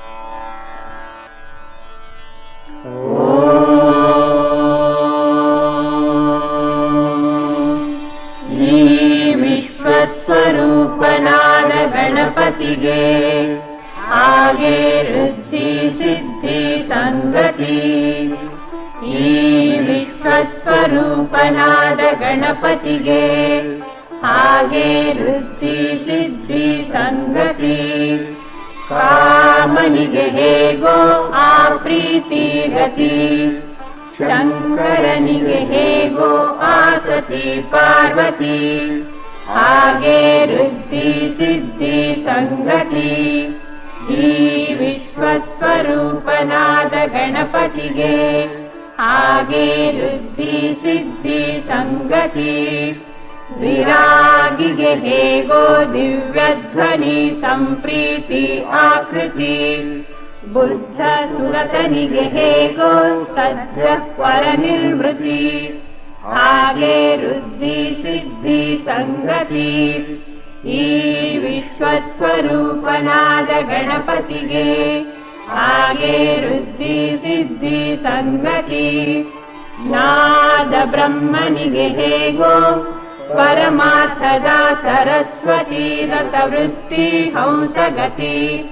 ಈ ವಿಶ್ವಸ್ವರೂಪನಾದ ಗಣಪತಿಗೆ ಹಾಗೆ ವೃದ್ಧಿ ಸಿದ್ಧಿ ಸಂಗತಿ ಈ ವಿಶ್ವಸ್ವರೂಪನಾದ ಗಣಪತಿಗೆ ಹಾಗೆ ವೃದ್ಧಿ ಸಿದ್ಧಿ ಸಂಗತಿ ಕಾಮನಿಗೆ ಹೇಗೋ ಆ ಪ್ರೀತಿ ಗತಿ ಶಂಕರನಿಗೆ ಹೇಗೋ ಆ ಸತಿ ಪಾರ್ವತಿ ಹಾಗೆ ವೃದ್ಧಿ ಸಿದ್ಧಿ ಸಂಗತಿ ಈ ವಿಶ್ವಸ್ವರೂಪನಾದ ಗಣಪತಿಗೆ ಹಾಗೆ ವೃದ್ಧಿ ಸಿದ್ಧಿ ಸಂಗತಿ ವಿರಾಗಿಗೆ ಹೇಗೋ ದಿವ್ಯಧ್ವನಿ ಸಂಪ್ರೀತಿ ಆಕೃತಿ ಬುದ್ಧ ಸುರತನಿಗೆ ಹೇಗೋ ಸದ್ಯ ವರ ನಿರ್ವೃತಿ ಹಾಗೆ ವೃದ್ಧಿ ಸಿದ್ಧಿ ಸಂಗತಿ ಈ ವಿಶ್ವಸ್ವರೂಪನಾದ ಗಣಪತಿಗೆ ಹಾಗೆ ವೃದ್ಧಿ ಸಿದ್ಧಿ ಸಂಗತಿ ನಾದ ಬ್ರಹ್ಮನಿಗೆ ಹೇಗೋ ಪರಮಾರ್ಥದ ಸರಸ್ವತಿ ರಸವೃತ್ತಿ ಹಂಸಗತಿ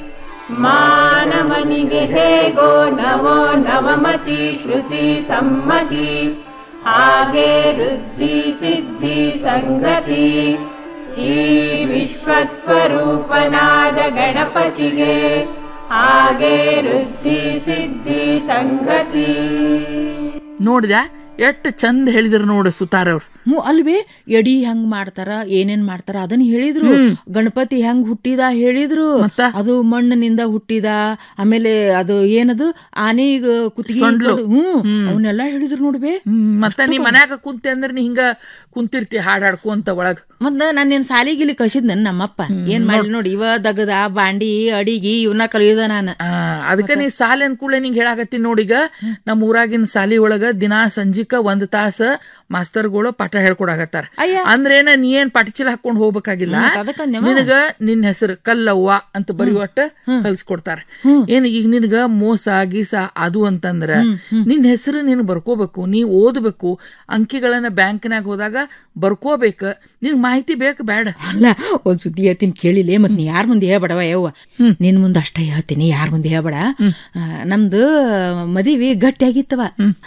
ಮಾನವನಿಗೆ ಹೇಗೋ ನವೋ ನವಮತಿ ಶ್ರುತಿ ಸಮ್ಮತಿ ಹಾಗೆ ವೃದ್ಧಿ ಸಿದ್ಧಿ ಸಂಗತಿ ಈ ವಿಶ್ವಸ್ವರೂಪನಾದ ಗಣಪತಿಗೆ ಹಾಗೆ ವೃದ್ಧಿ ಸಿದ್ಧಿ ಸಂಗತಿ ನೋಡಿದ್ಯಾ ಎಷ್ಟು ಚಂದ ಹೇಳಿದ್ರು ನೋಡು ಸುತಾರವ್ರು ಹ್ಞೂ ಅಲ್ವೇ ಎಡಿ ಹೆಂಗ್ ಮಾಡ್ತಾರ ಏನೇನ್ ಮಾಡ್ತಾರ ಅದನ್ನ ಹೇಳಿದ್ರು ಗಣಪತಿ ಹೆಂಗ್ ಹುಟ್ಟಿದ ಹೇಳಿದ್ರು ಅದು ಮಣ್ಣಿನಿಂದ ಹುಟ್ಟಿದ ಆಮೇಲೆ ಅದು ಏನದು ಆನೆಗ ಕುತ್ತಿಗೆ ಸೊಂಡ್ಲು. ಇಟ್ಕೊಂಡು- ಹ್ಞೂ ಅವನ್ನೆಲ್ಲ ಹೇಳಿದ್ರು ನೋಡ್ಬೇ ಮತ್ತೆ ನೀ ಮನ್ಯಾಗ ಕುಂತೆ ಅಂದ್ರೆ ನೀ ಹಿಂಗ ಕುಂತಿರ್ತಿ ಹಾಡಾಡ್ಕೊಂತ ಒಳಗ ಮತ್ತ ನಾನು ನಿನ್ ಸಾಲಿಗಿಲಿ ಕಸಿದ್ ನನ್ ನಮ್ಮಪ್ಪ ಏನ್ ಮಾಡಿ ನೋಡಿ ಇವ ದಗದ ಬಾಂಡಿ ಅಡಿಗಿ ಇವನ್ನ ಕಲಿಯೋದ ನಾನು ಅದಕ್ಕೆ ನೀ ಸಾಲಿ ಅಂದ್ಕೂಡ್ಲೆ ನಿಂಗೆ ಹೇಳಾಕತ್ತೀನಿ ನೋಡೀಗ ನಮ್ಮ ಊರಾಗಿನ ಸಾಲಿ ಒಳಗ ದಿನಾ ಸಂಜಿಕ ಒಂದ್ ತಾಸ ಮಾಸ್ತರ್ಗಳು ಪಾಠ ಹೇಳ್ಕೊಡಾಕತ್ತಾರ ಅಂದ್ರೇನ ನೀ ಏನ್ ಪಟಚಿಲ ಹಾಕೊಂಡ್ ಹೋಗ್ಬೇಕಾಗಿಲ್ಲ ಹ್ಮ್, ಅದಕ್ಕ ಅಂದ್ಯವ. ನಿನಗ ನಿನ್ ಹೆಸರು ಕಲ್ಲವ್ವ ಅಂತ ಬರೆಯುವಟ್ಟ ಕಲ್ಸ್ಕೊಡ್ತಾರ ಏನ್ ಈಗ ನಿನಗ ಮೋಸ ಗೀಸ ಅದು ಅಂತಂದ್ರ ನಿನ್ ಹೆಸರು ನೀನು ಬರ್ಕೋಬೇಕು ನೀ ಓದ್ಬೇಕು ಅಂಕಿಗಳನ್ನ ಬ್ಯಾಂಕ್ನಾಗ ಹೋದಾಗ ಬರ್ಕೋಬೇಕ ನಿನ್ ಮಾಹಿತಿ ಬೇಕು ಬೇಡ ಅಲ್ಲ ಒಂದ್ ಸುದ್ದಿ ಹೇಳ್ತೀನಿ ಕೇಳಿಲ್ಲ ಮತ್ ನೀ ಯಾರ ಮುಂದೆ ಹೇಳ್ಬೇಡವ ಯವ್ವ ನಿನ್ ಮುಂದೆ ಅಷ್ಟೇ ಹೇಳ್ತೀನಿ ಯಾರ ಮುಂದೆ ಹೇಳ್ಬೇಡ ಆ, ನಮ್ದು ಮದಿವಿ ಗಟ್ಟಿ ಆಗಿತ್ತವ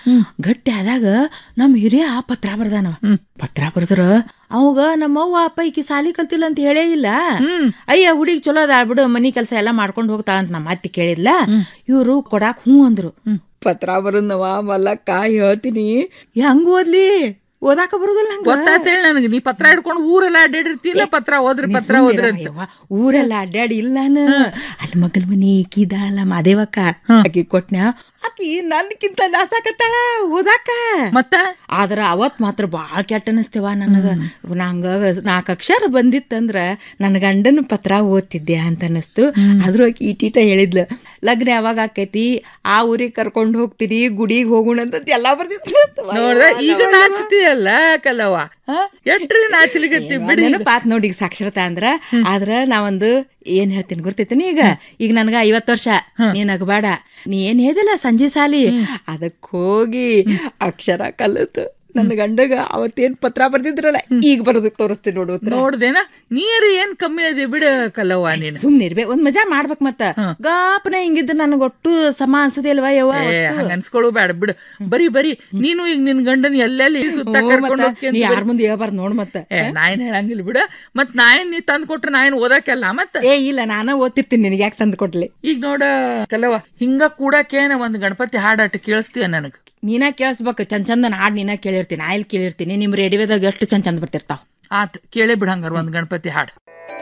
ಗಟ್ಟಿ ಆದಾಗ ನಮ್ ಹಿರಿಯ ಪತ್ರ ಬರ್ದಾನವ ಪತ್ರ ಬರ್ದ್ರ ಅವಾಗ ನಮ್ಮವ್ವ ಅಪ್ಪ ಈಕಿ ಸಾಲಿ ಕಲ್ತಿಲ್ಲ ಅಂತ ಹೇಳೇ ಇಲ್ಲ ಅಯ್ಯ ಹುಡುಗಿ ಚಲೋ ಅದ ಬಿಡು ಮನಿ ಕೆಲಸ ಎಲ್ಲ ಮಾಡ್ಕೊಂಡು ಹೋಗ್ತಾಳ ಅಂತ ನಮ್ಮ ಅತ್ತಿ ಕೇಳಿದ್ಲ ಇವ್ರು ಕೊಡಾಕ್ ಹ್ಞೂ ಅಂದ್ರು ಪತ್ರ ಬರೋದವ ಮಲ್ಲಕ್ಕ ಹೇಳ್ತೀನಿ ಹೆಂಗ್ ಓದ್ಲಿ ಓದಾಕ ಬರುದಿಲ್ಲ ನಂಗೆ ಗೊತ್ತಾತೇಳಿ ನನಗೆ ನೀ ಪತ್ರ ಹಿಡ್ಕೊಂಡು ಊರೆಲ್ಲ ಅಡ್ಡಾಡಿರ್ತಿಲ್ಲ ಪತ್ರ ಓದ್ರಿ ಪತ್ರ ಓದ್ರಿ ಅಂತ ಊರೆಲ್ಲ ಅಡ್ಡಾಡಿ ಇಲ್ಲಾನ ಅಲ್ಲಿ ಮಗಲ್ ಮನಿ ಈಕಿದಾಳ ಮಾದೇವಕ್ಕ ಆಕಿ ಕೊಟ್ನ್ಯಾ ಆಕಿ ನನ್ಕಿಂತ ನಾಸಾಕತ್ತಾಳ ಓದಾಕ ಮತ್ತ ಆದ್ರ ಅವತ್ ಮಾತ್ರ ಬಾಳ್ ಕೆಟ್ಟ ಅನಸ್ತೇವ ನನಗ ನಂಗ ನಾಲ್ಕು ಅಕ್ಷರ ಬಂದಿತ್ತಂದ್ರ ನನ್ನ ಗಂಡನ ಪತ್ರ ಓದ್ತಿದ್ದೆ ಅಂತ ಅನಸ್ತು ಆದ್ರೂ ಆಕಿ ಈಟೀಟ ಹೇಳಿದ್ಲು ಲಗ್ನ ಯಾವಾಗ ಆಕೈತಿ ಆ ಊರಿಗೆ ಕರ್ಕೊಂಡು ಹೋಗ್ತೀನಿ ಗುಡಿಗೆ ಹೋಗೋಣ ಅಂತ ಎಲ್ಲಾ ಬರ್ದಿತ್ತು ನೋಡ್ದ ಈಗ ನಾಚ್ತೀಯಲ್ಲ ಕಲ್ಲವ್ವ ಎಟ್ರಿ ನಾಚಲಿಗತ್ತಿ ಬಿಡಿ ನೆನಪಾತ್ ನೋಡಿ ಈಗ ಸಾಕ್ಷರತಾ ಅಂದ್ರ ಆದ್ರ ನಾವೊಂದು ಏನ್ ಹೇಳ್ತೀನಿ ಗೊತ್ತೈತೇನಿ ಈಗ ಈಗ ನನ್ಗ ಐವತ್ ವರ್ಷ ನೀನ್ ಅಗಬೇಡ ನೀ ಏನ್ ಹೇಳಿದಿಲ್ಲ ಸಂಜೆ ಸಾಲಿ ಅದಕ್ ಹೋಗಿ ಅಕ್ಷರ ಕಲಿತು ನನ್ನ ಗಂಡಗ ಅವತ್ತೇನ್ ಪತ್ರ ಬರ್ದಿದ್ರಲ್ಲ ಈಗ ಬರೋದಕ್ ತೋರಿಸ್ತೀನಿ ನೋಡು ಉತ್ತರ. ನೋಡ್ದೇನ ನೀರು ಏನ್ ಕಮ್ಮಿ ಅದಿ ಬಿಡ ಕಲ್ಲವ್ವ ನೀನು ಸುಮ್ನೆ ಇರ್ಬೇ ಒಂದ್ ಮಜಾ ಮಾಡ್ಬೇಕ್ ಮತ್ತ ಗಾಪನ ಹಿಂಗಿದ್ದು ನನಗೆ ಒಟ್ಟು ಸಮ ಅನ್ಸದಿಲ್ವಾ ಯವ್ವ ಏ ಒಟ್ಟು? ಹಂಗ ಅನ್ಸ್ಕೊಳ್ಳು ಬೇಡ ಬಿಡು ಬರಿ ಬರಿ ನೀನು ಈಗ ನಿನ್ ಗಂಡನ್ ಎಲ್ಲೆಲ್ಲಿ ಸುತ್ತ ಹ್ಞೂ ಕರ್ಕೊಂಡು ಮತ್ತ ನೀ ಯಾರ ಮುಂದೆ ಹೇಳ್ಬಾರ್ದು ನೋಡ್ ಮತ್ತ ಏ ನಾ ಏನ್ ಹೇಳಂಗಿಲ್ಲ ಬಿಡ ಮತ್ ನಾ ಏನ್ ನೀ ತಂದ್ ಕೊಟ್ರೆ ನಾ ಏನ್ ಓದಾಕಲ್ಲ ಮತ್ತ ಏ ಇಲ್ಲ ನಾನ ಓದ್ತಿರ್ತೀನಿ ನಿನಗೆ ಯಾಕೆ ತಂದು ಕೊಡ್ಲಿ ಈಗ ನೋಡ ಕಲವ ಹಿಂಗ ಕೂಡಕೇನ ಒಂದ್ ಗಣಪತಿ ಹಾಡಾಟ ಕೇಳಿಸ್ತೀಯ ನನಗ್ ನೀನ ಕೇಳಿಸ್ಬೇಕು ಚಂದ ಚಂದನ ಹಾಡ್ ನೀನ ಕೇಳಿರ್ತೀನಿ ನಾ ಇಲ್ಲಿ ಕೇಳಿರ್ತೀನಿ ನಿಮ್ ರೇಡಿಯೋದಾಗ ಎಷ್ಟು ಚಂದ ಚಂದ ಬರ್ತಿರ್ತಾವ ಆತ್ ಕೇಳೇ ಬಿಡಂಗಾರ ಒಂದ್ ಗಣಪತಿ ಹಾಡು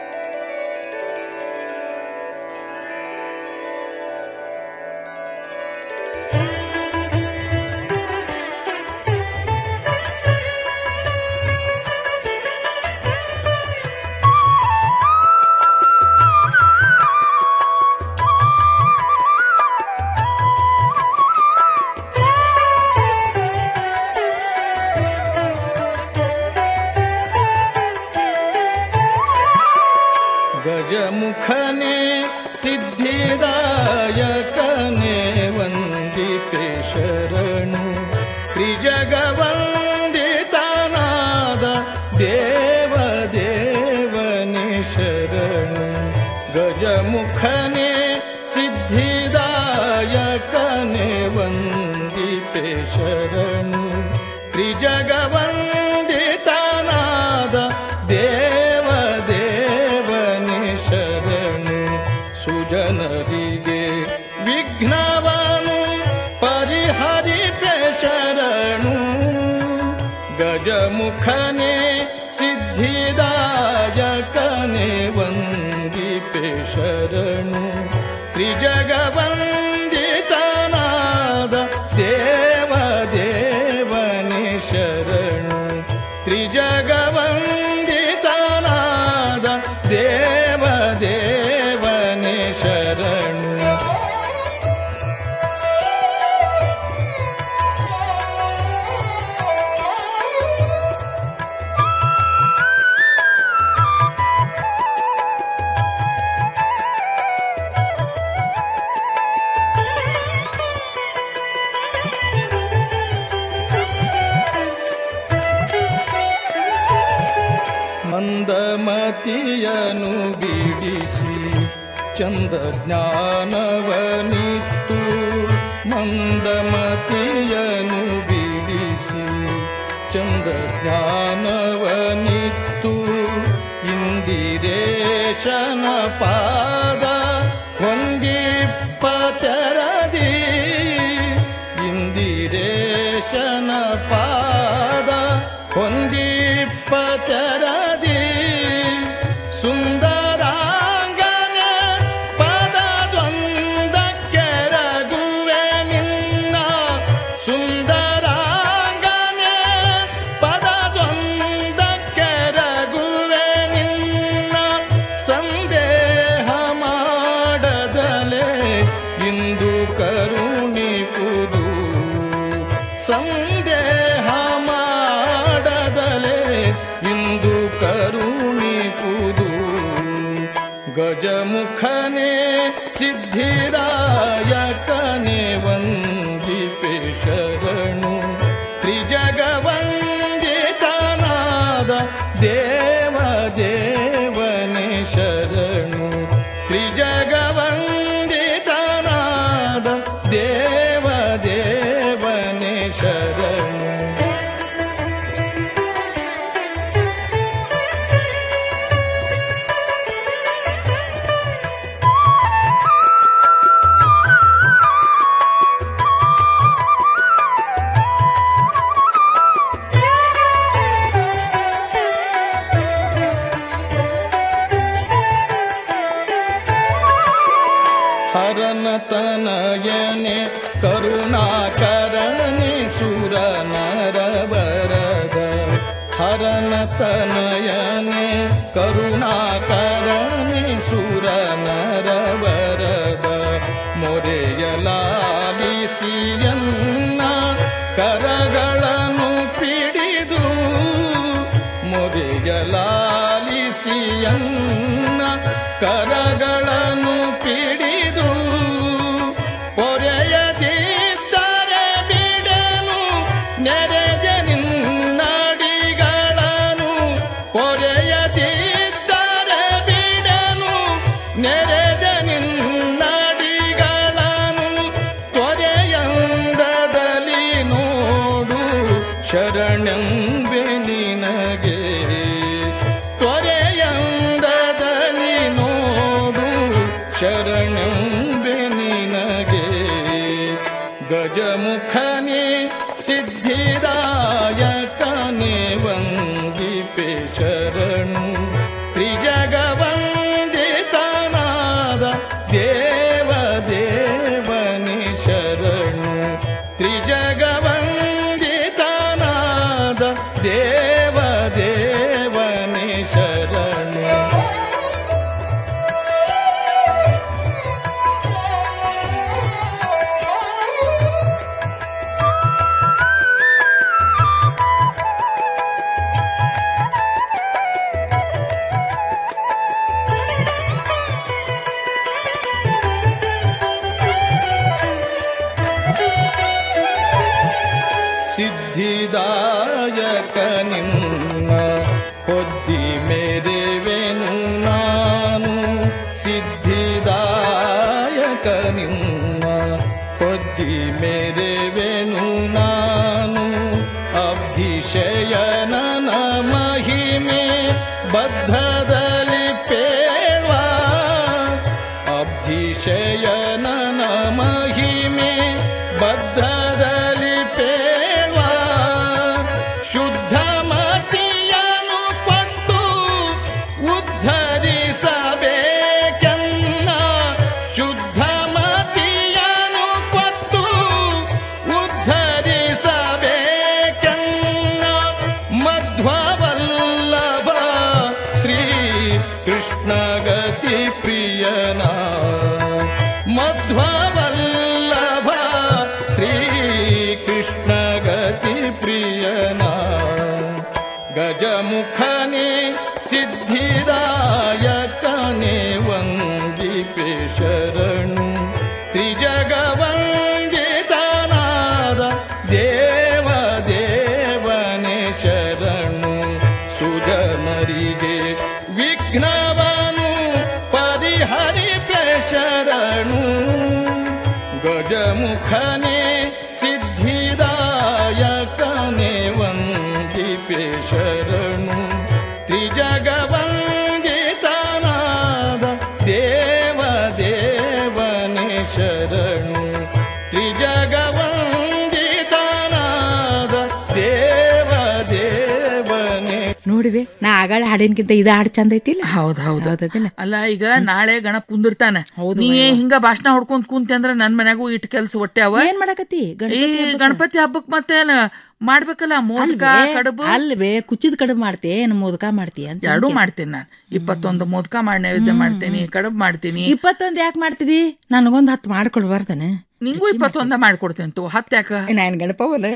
ಗಜಮುಖನೆ ಸಿದ್ಧಿದಾಯಕನೆ ವಂದಿತೆ ಶರಣು ತ್ರಿಜಗವಂದಿತನಾದ ದೇವ ದೇವನೆ ಶರಣು ಗಜಮುಖನೆ ಸಿದ್ಧಿದಾಯಕನೆ ವಂದಿತೆ ಶರಣು ತ್ರಿಜಗವಂದಿತನಾದ ಸಿದ್ಧಿದಾಯಕನೆ ವಂದಿಪೆ ಶರಣು ತ್ರಿಜಗವಂದಿತನಾದ ದೇವ ದೇವನೇ ಶರಣು ತ್ರಿಜಗವಂದಿತನಾದ ದೇವ ದೇವನೇ ಶರಣು ಮಂದಮತಿಯನು ಬಿಡಿಸಿ ಚಂದ ಜ್ಞಾನವನಿತ್ತು ಮಂದಮತಿಯನು ಬಿಡಿಸಿ ಚಂದ ಜ್ಞಾನವನಿತ್ತು ಇಂದಿರೇಶನ ಪಾದ ಒಂದಿಪ್ಪತೆರದಿ ಇಂದಿರೇಶನ ಪಾದ ಒಂದಿಪ್ಪತೆರದಿ ಸುಂದರಾಂಗನ ಪದದೊಂದಕ್ಕೆರಗುವೆ ನಿನ್ನ ಸುಂದರಾಂಗನ ಪದದೊಂದಕ್ಕೆರಗುವೆ ನಿನ್ನ ಸಂದೇಹ ಮಾಡದಲೆ ಇಂದು ಕರುಣಿಪುದು ಸಂದೇಹ ಮಾಡದಲೆ ಇಂದು ಕರುಣಿಪುದು ಗಜಮುಖನೇ ಸಿದ್ಧಿದಾಯಕನೇ ವಂದಿಪೆ ಶರಣು ತ್ರಿಜಗವಂದಿತನಾದ ದೇವ ದೇವನೇ ಶರಣು ತ್ರಿಜಗವಂದಿತನಾದ ದೇವ ದೇವನೇ ಶರಣು ಹರನ ತನಯನೆ ಕರುಣಾಕರನೆ ಸುರ ನರವರದ ಹರನ ತನಯನೆ ಕರುಣಾಕರನೆ ಸುರ ನರವರದ ಮೊರೆಯಲಾಲಿಸಿಯನ್ನ ಕರಗಳನ್ನು ಪಿಡಿದು ಮೊರೆಯಲಾಲಿಸಿಯನ್ನ ಕರಗಳನ್ನು ಪಿಡಿದು ಪೊರೆಯದಿದ್ದರೆ ಬಿಡನು ನೆರೆದ ನಿನ್ನಡಿಗಳನ್ನು ಪೊರೆಯದಿದ್ದರೆ ಬಿಡನು ನೆರೆದ ನಿನ್ನಡಿಗಳನ್ನು ತೊರೆಯಂದದಲ್ಲಿ ನೋಡು ಶರಣೆಂಬೆ ನಿನಗೆ ತೊರೆಯಂದದಲ್ಲಿ ನೋಡು ಶರಣೆಂಬೆ ನಿನಗೆ ಗಜಮುಖನೇ ಸಿದ್ಧಿದಾಯಕನೇ ವಂದಿಪೆ ಶರಣು ತ್ರಿಜಗವಂದಿತನಾದ ದೇವ ದೇವನೇ ಶರಣು ತ್ರಿಜಗವಂದಿತನಾದ ದೇವ ದೇವನೇ ಶರಣು ಸಿದ್ಧಿದಾಯಕ ನಿನ್ನ ಹೊದ್ದಿ ಮೇರೆವೆನು ನಾನು ಸಿದ್ಧಿದಾಯಕ ನಿನ್ನ ಹೊದ್ದಿ ಮೇರೆವೆನು ನಾನು ಅಬ್ಧಿಶಯನನ ಮಹಿಮೆ ಬದ್ಧದಲ್ಲಿ ಪೇಳ್ವ ಅಬ್ಧಿಶಯನನ ಮಹಿಮೆ ಬದ್ಧದಲ್ಲಿ ಪೇಳ್ವ ಶುದ್ಧ ಮತಿಯನು ಕೊಟ್ಟು ಶ್ರೀ ಕೃಷ್ಣ ಗತಿ ಪ್ರಿಯನ ಮಧ್ವವಲ್ಲಭ ಶ್ರೀ ಕೃಷ್ಣ ಗತಿ ಪ್ರಿಯನ ಗಜಮುಖನೆ ಸಿದ್ಧಿದಾಯಕನೆ ವಂದಿಪೆ ಶರಣು ತ್ರಿಜಗವಂದಿತನಾದ ದೇವ ದೇವನೆ ಶರಣು ಸುಜನರಿಗೆ ವಿಘ್ನವನು ಪರಿಹರಿಪೆ ಶರಣು ಗಜಮುಖನೆ ಸಿದ್ಧಿದಾಯಕನೆ ವಂದಿಪೆ ಶರಣು ತ್ರಿಜಗವಂದಿತನಾದ ದೇವ ದೇವನೆ ಶರಣು ತ್ರಿಜಗವಂದಿತನಾದ ದೇವ ದೇವನೆ ನೋಡಿವೆ ನಾ ಆಗಳ ಹಾಡಿನ್ಕಿಂತ ಇದು ಹಾಡು ಚಂದ ಐತಿಲ್ಲ ಹೌದ್ ಹೌದು ಹೌದದಿಲ್ಲ ಅಲ್ಲ ಈಗ ನಾಳೆ ಗಣಪ ಕುಂದಿರ್ತಾನ ಹೌದು ನೀ ಮಯ್ಯ. ಹಿಂಗ ಭಾಷಣ ಹೊಡ್ಕೊಂಡ್ ಕುಂತಿ ಅಂದ್ರ ನನ್ ಮನ್ಯಾಗೂ ಇಟ್ ಕೆಲ್ಸ ಹೊಟ್ಟೆ ಅವ ಏನ್ ಮಾಡಕತ್ತಿ ಈ ಗಣಪತಿ ಹಬ್ಬಕ್ಕ? ಗಣಪತಿ ಹಬ್ಬಕ್ ಮತ್ತೆ ಏನ್ ಮಾಡ್ಬೇಕಲ್ಲ ಮೋದಕ ಅಲ್ವೇ? ಕಡುಬು ಅಲ್ವೇ ಕುಚ್ಚಿದ ಕಡುಬು ಮಾಡ್ತಿ ಏನು ಮೋದಕ ಮಾಡ್ತಿ ಅಂತ ಎರಡೂ ಅಂದ್ಕೆ. ಮಾಡ್ತೀನಿ ನಾನು ಇಪ್ಪತ್ತೊಂದು ಮೋದಕ ಮಾಡಿ ನೈವೇದ್ಯ ಮಾಡ್ತೀನಿ ಕಡುಬು ಮಾಡ್ತೀನಿ ಇಪ್ಪತ್ತೊಂದ್ ಯಾಕೆ ಮಾಡ್ತಿದಿ ನನಗೊಂದ್ ಹತ್ತು ಮಾಡ್ಕೊಡ್ಬಾರ್ದನ ನಿಂಗೂ ಇಪ್ಪತ್ತೊಂದ ಮಾಡ್ಕೊಡ್ತೇನೆ ತಗೋ ಹತ್ತು ಯಾಕ ನಾನು ಗಣಪವನ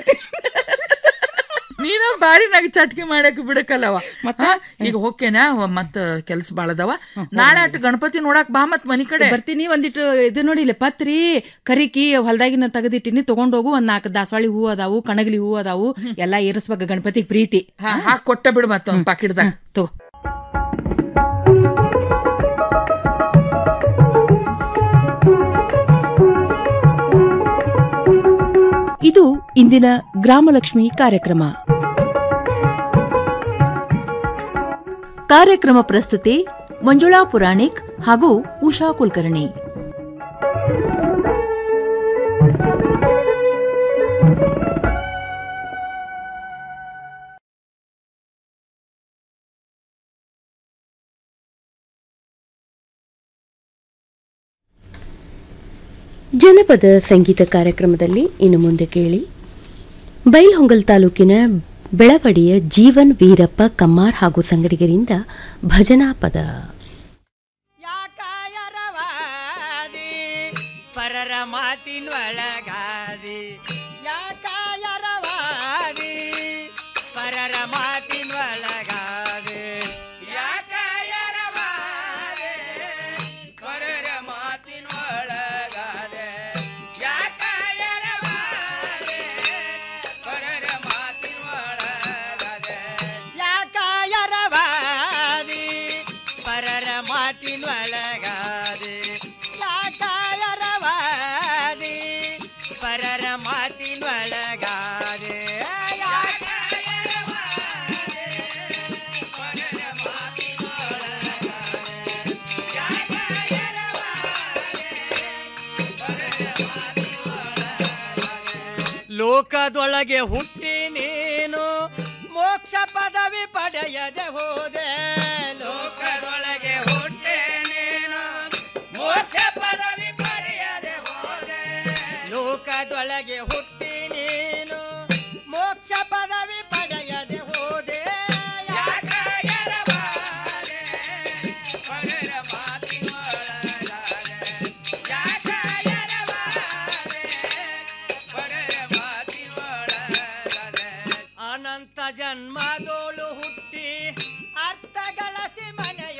ನೀನು ಬಾರಿ ನಾಗ ಚಟ್ಕಿ ಮಾಡಕ್ ಬಿಡಕಲ್ಲವ ಮತ್ತ ಈಗ ಹೋಗ್ಕೇನ ಮತ್ತ ಕೆಲ್ಸ ಬಾಳದವ ನಾಳೆ ಅಟ್ ಗಣಪತಿ ನೋಡಕ್ ಬಾ ಮತ್ ಮನಿ ಕಡೆ ಬರ್ತೀನಿ ಒಂದಿಟ್ಟು ಇದು ನೋಡಿ ಇಲ್ಲಿ ಪತ್ರಿ ಕರಿಕಿ ಹೊಲ್ದಾಗಿನ ತೆಗೆದಿಟ್ಟಿನಿ ತಗೊಂಡೋಗು ಒಂದ್ ನಾಲ್ಕು ದಾಸವಾಳಿ ಹೂ ಅದಾವು ಕಣಗಲಿ ಹೂ ಅದಾವು ಎಲ್ಲಾ ಏರಿಸ್ಬೇಕು ಗಣಪತಿಗೆ ಪ್ರೀತಿ ಹಾ ಹಾಕ್ ಕೊಟ್ಟ ಬಿಡು ಮತ್ತ ಒಂದ್ ಪಾಕಿಟ್ದಾಗ ತಗೋ ಇದು ಇಂದಿನ ಗ್ರಾಮಲಕ್ಷ್ಮಿ ಕಾರ್ಯಕ್ರಮ ಕಾರ್ಯಕ್ರಮ ಪ್ರಸ್ತುತಿ ಮಂಜುಳಾ ಪುರಾಣಿಕ್ ಹಾಗೂ ಉಷಾ ಕುಲಕರ್ಣಿ ಜನಪದ ಸಂಗೀತ ಕಾರ್ಯಕ್ರಮದಲ್ಲಿ ಇನ್ನು ಮುಂದೆ ಕೇಳಿ ಬೈಲ್ಹೊಂಗಲ್ ತಾಲೂಕಿನ ಬೆಳವಡಿಯ ಜೀವನ್ ವೀರಪ್ಪ ಕಮ್ಮಾರ್ ಹಾಗೂ ಸಂಗಡಿಗರಿಂದ ಭಜನಾ ಪದ ಪರರ ಮಾತಿನೊಳಗಾದಿ ಯಾಕಾಯರವಾದಿ ಪರರ ಮಾತಿನೊಳಗಾದಿ ಯಾಕಾಯರವಾದಿ ಪರರ ಮಾತಿನೊಳಗಾದೆ ಯಾಕಾಯರವಾದಿ ಪರರ ಮಾತಿನೊಳಗಾದೆ ಯಾಕಾಯರವಾದಿ ಪರರ ಮಾತಿನೊಳಗಾದೆ ಯಾಕಾಯರವಾದಿ ಪರರ ಮಾತಿನೊಳಗಾದೆ ಲೋಕದೊಳಗೆ ಹುಟ್ಟಿ ನೀನು ಮೋಕ್ಷ ಪದವಿ ಪಡೆಯದೆ ಹೋದೆ ಲೋಕದೊಳಗೆ ಹುಟ್ಟಿ ನೀನು ಮೋಕ್ಷ ಪದವಿ ಪಡೆಯದೆ ಹೋದೆ ಲೋಕದೊಳಗೆ ಹುಟ್ಟಿ ನೀನು ಮೋಕ್ಷ ಪದವಿ ಪಡೆಯದೆ ಹೋದೆ ಯಾಕಾಯರಬಾರೆ, ಪರರ ಮಾತಿನೊಳಗಾದೆ. ಯಾಕಾಯರಬಾರೆ, ಪರರ ಮಾತಿನೊಳಗಾದೆ. ಅನಂತ ಜನ್ಮದೋಳು ಹುಟ್ಟಿ ಅರ್ಥ ಗಳಿಸಿ ಮನೆಯ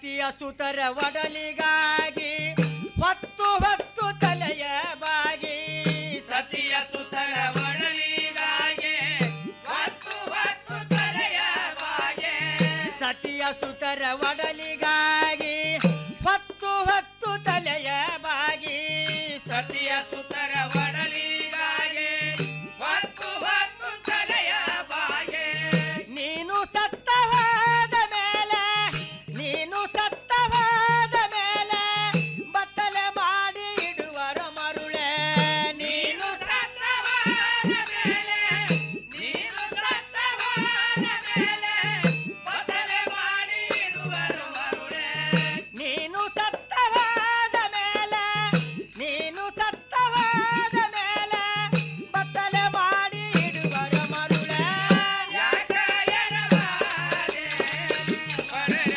ಸತಿಯ ಸುತರ ಒಡಲಿಗಾಗಿ ಹೊತ್ತು ಹೊತ್ತು ತಲೆಯ ಬಾಗಿ ಸತಿಯ ಸುತರ ಒಡಲಿಗಾಗಿ ಹೊತ್ತು ಹೊತ್ತು ತಲೆಯ ಬಾಗಿ ಸತಿಯ ಸುತರ ಒಡಲಿಗಾಗಿ ಹೊತ್ತು ಹೊತ್ತು ತಲೆಯ ಬಾಗಿ ಸತಿಯ ಸುತರ ಒಡಲಿಗಾಗಿ ಹೊತ್ತು ಹೊತ್ತು ತಲೆಯ ಬಾಗಿ ನೀನು ಸತ್ತವಾದ ಮೇಲೆ ನೀನು ಸತ್ತವಾದ ಮೇಲೆ ಬತ್ತಲೆ ಮಾಡಿ ಇಡುವರ ಮರುಳೆ ನೀನು ಸತ್ತವಾದ ಮೇಲೆ ನೀನು ಸತ್ತವಾದ ಮೇಲೆ ಬತ್ತಲೆ ಮಾಡಿ ಇಡುವರ ಮರುಳೆ ನೀನು ಸತ್ತವಾದ ಮೇಲೆ ನೀನು ಸತ್ತವಾದ ಮೇಲೆ ಬತ್ತಲೆ ಮಾಡಿ ಇಡುವರ ಮರುಳೆ ಯಾಕ ಎರವಾದೆ ಪರರ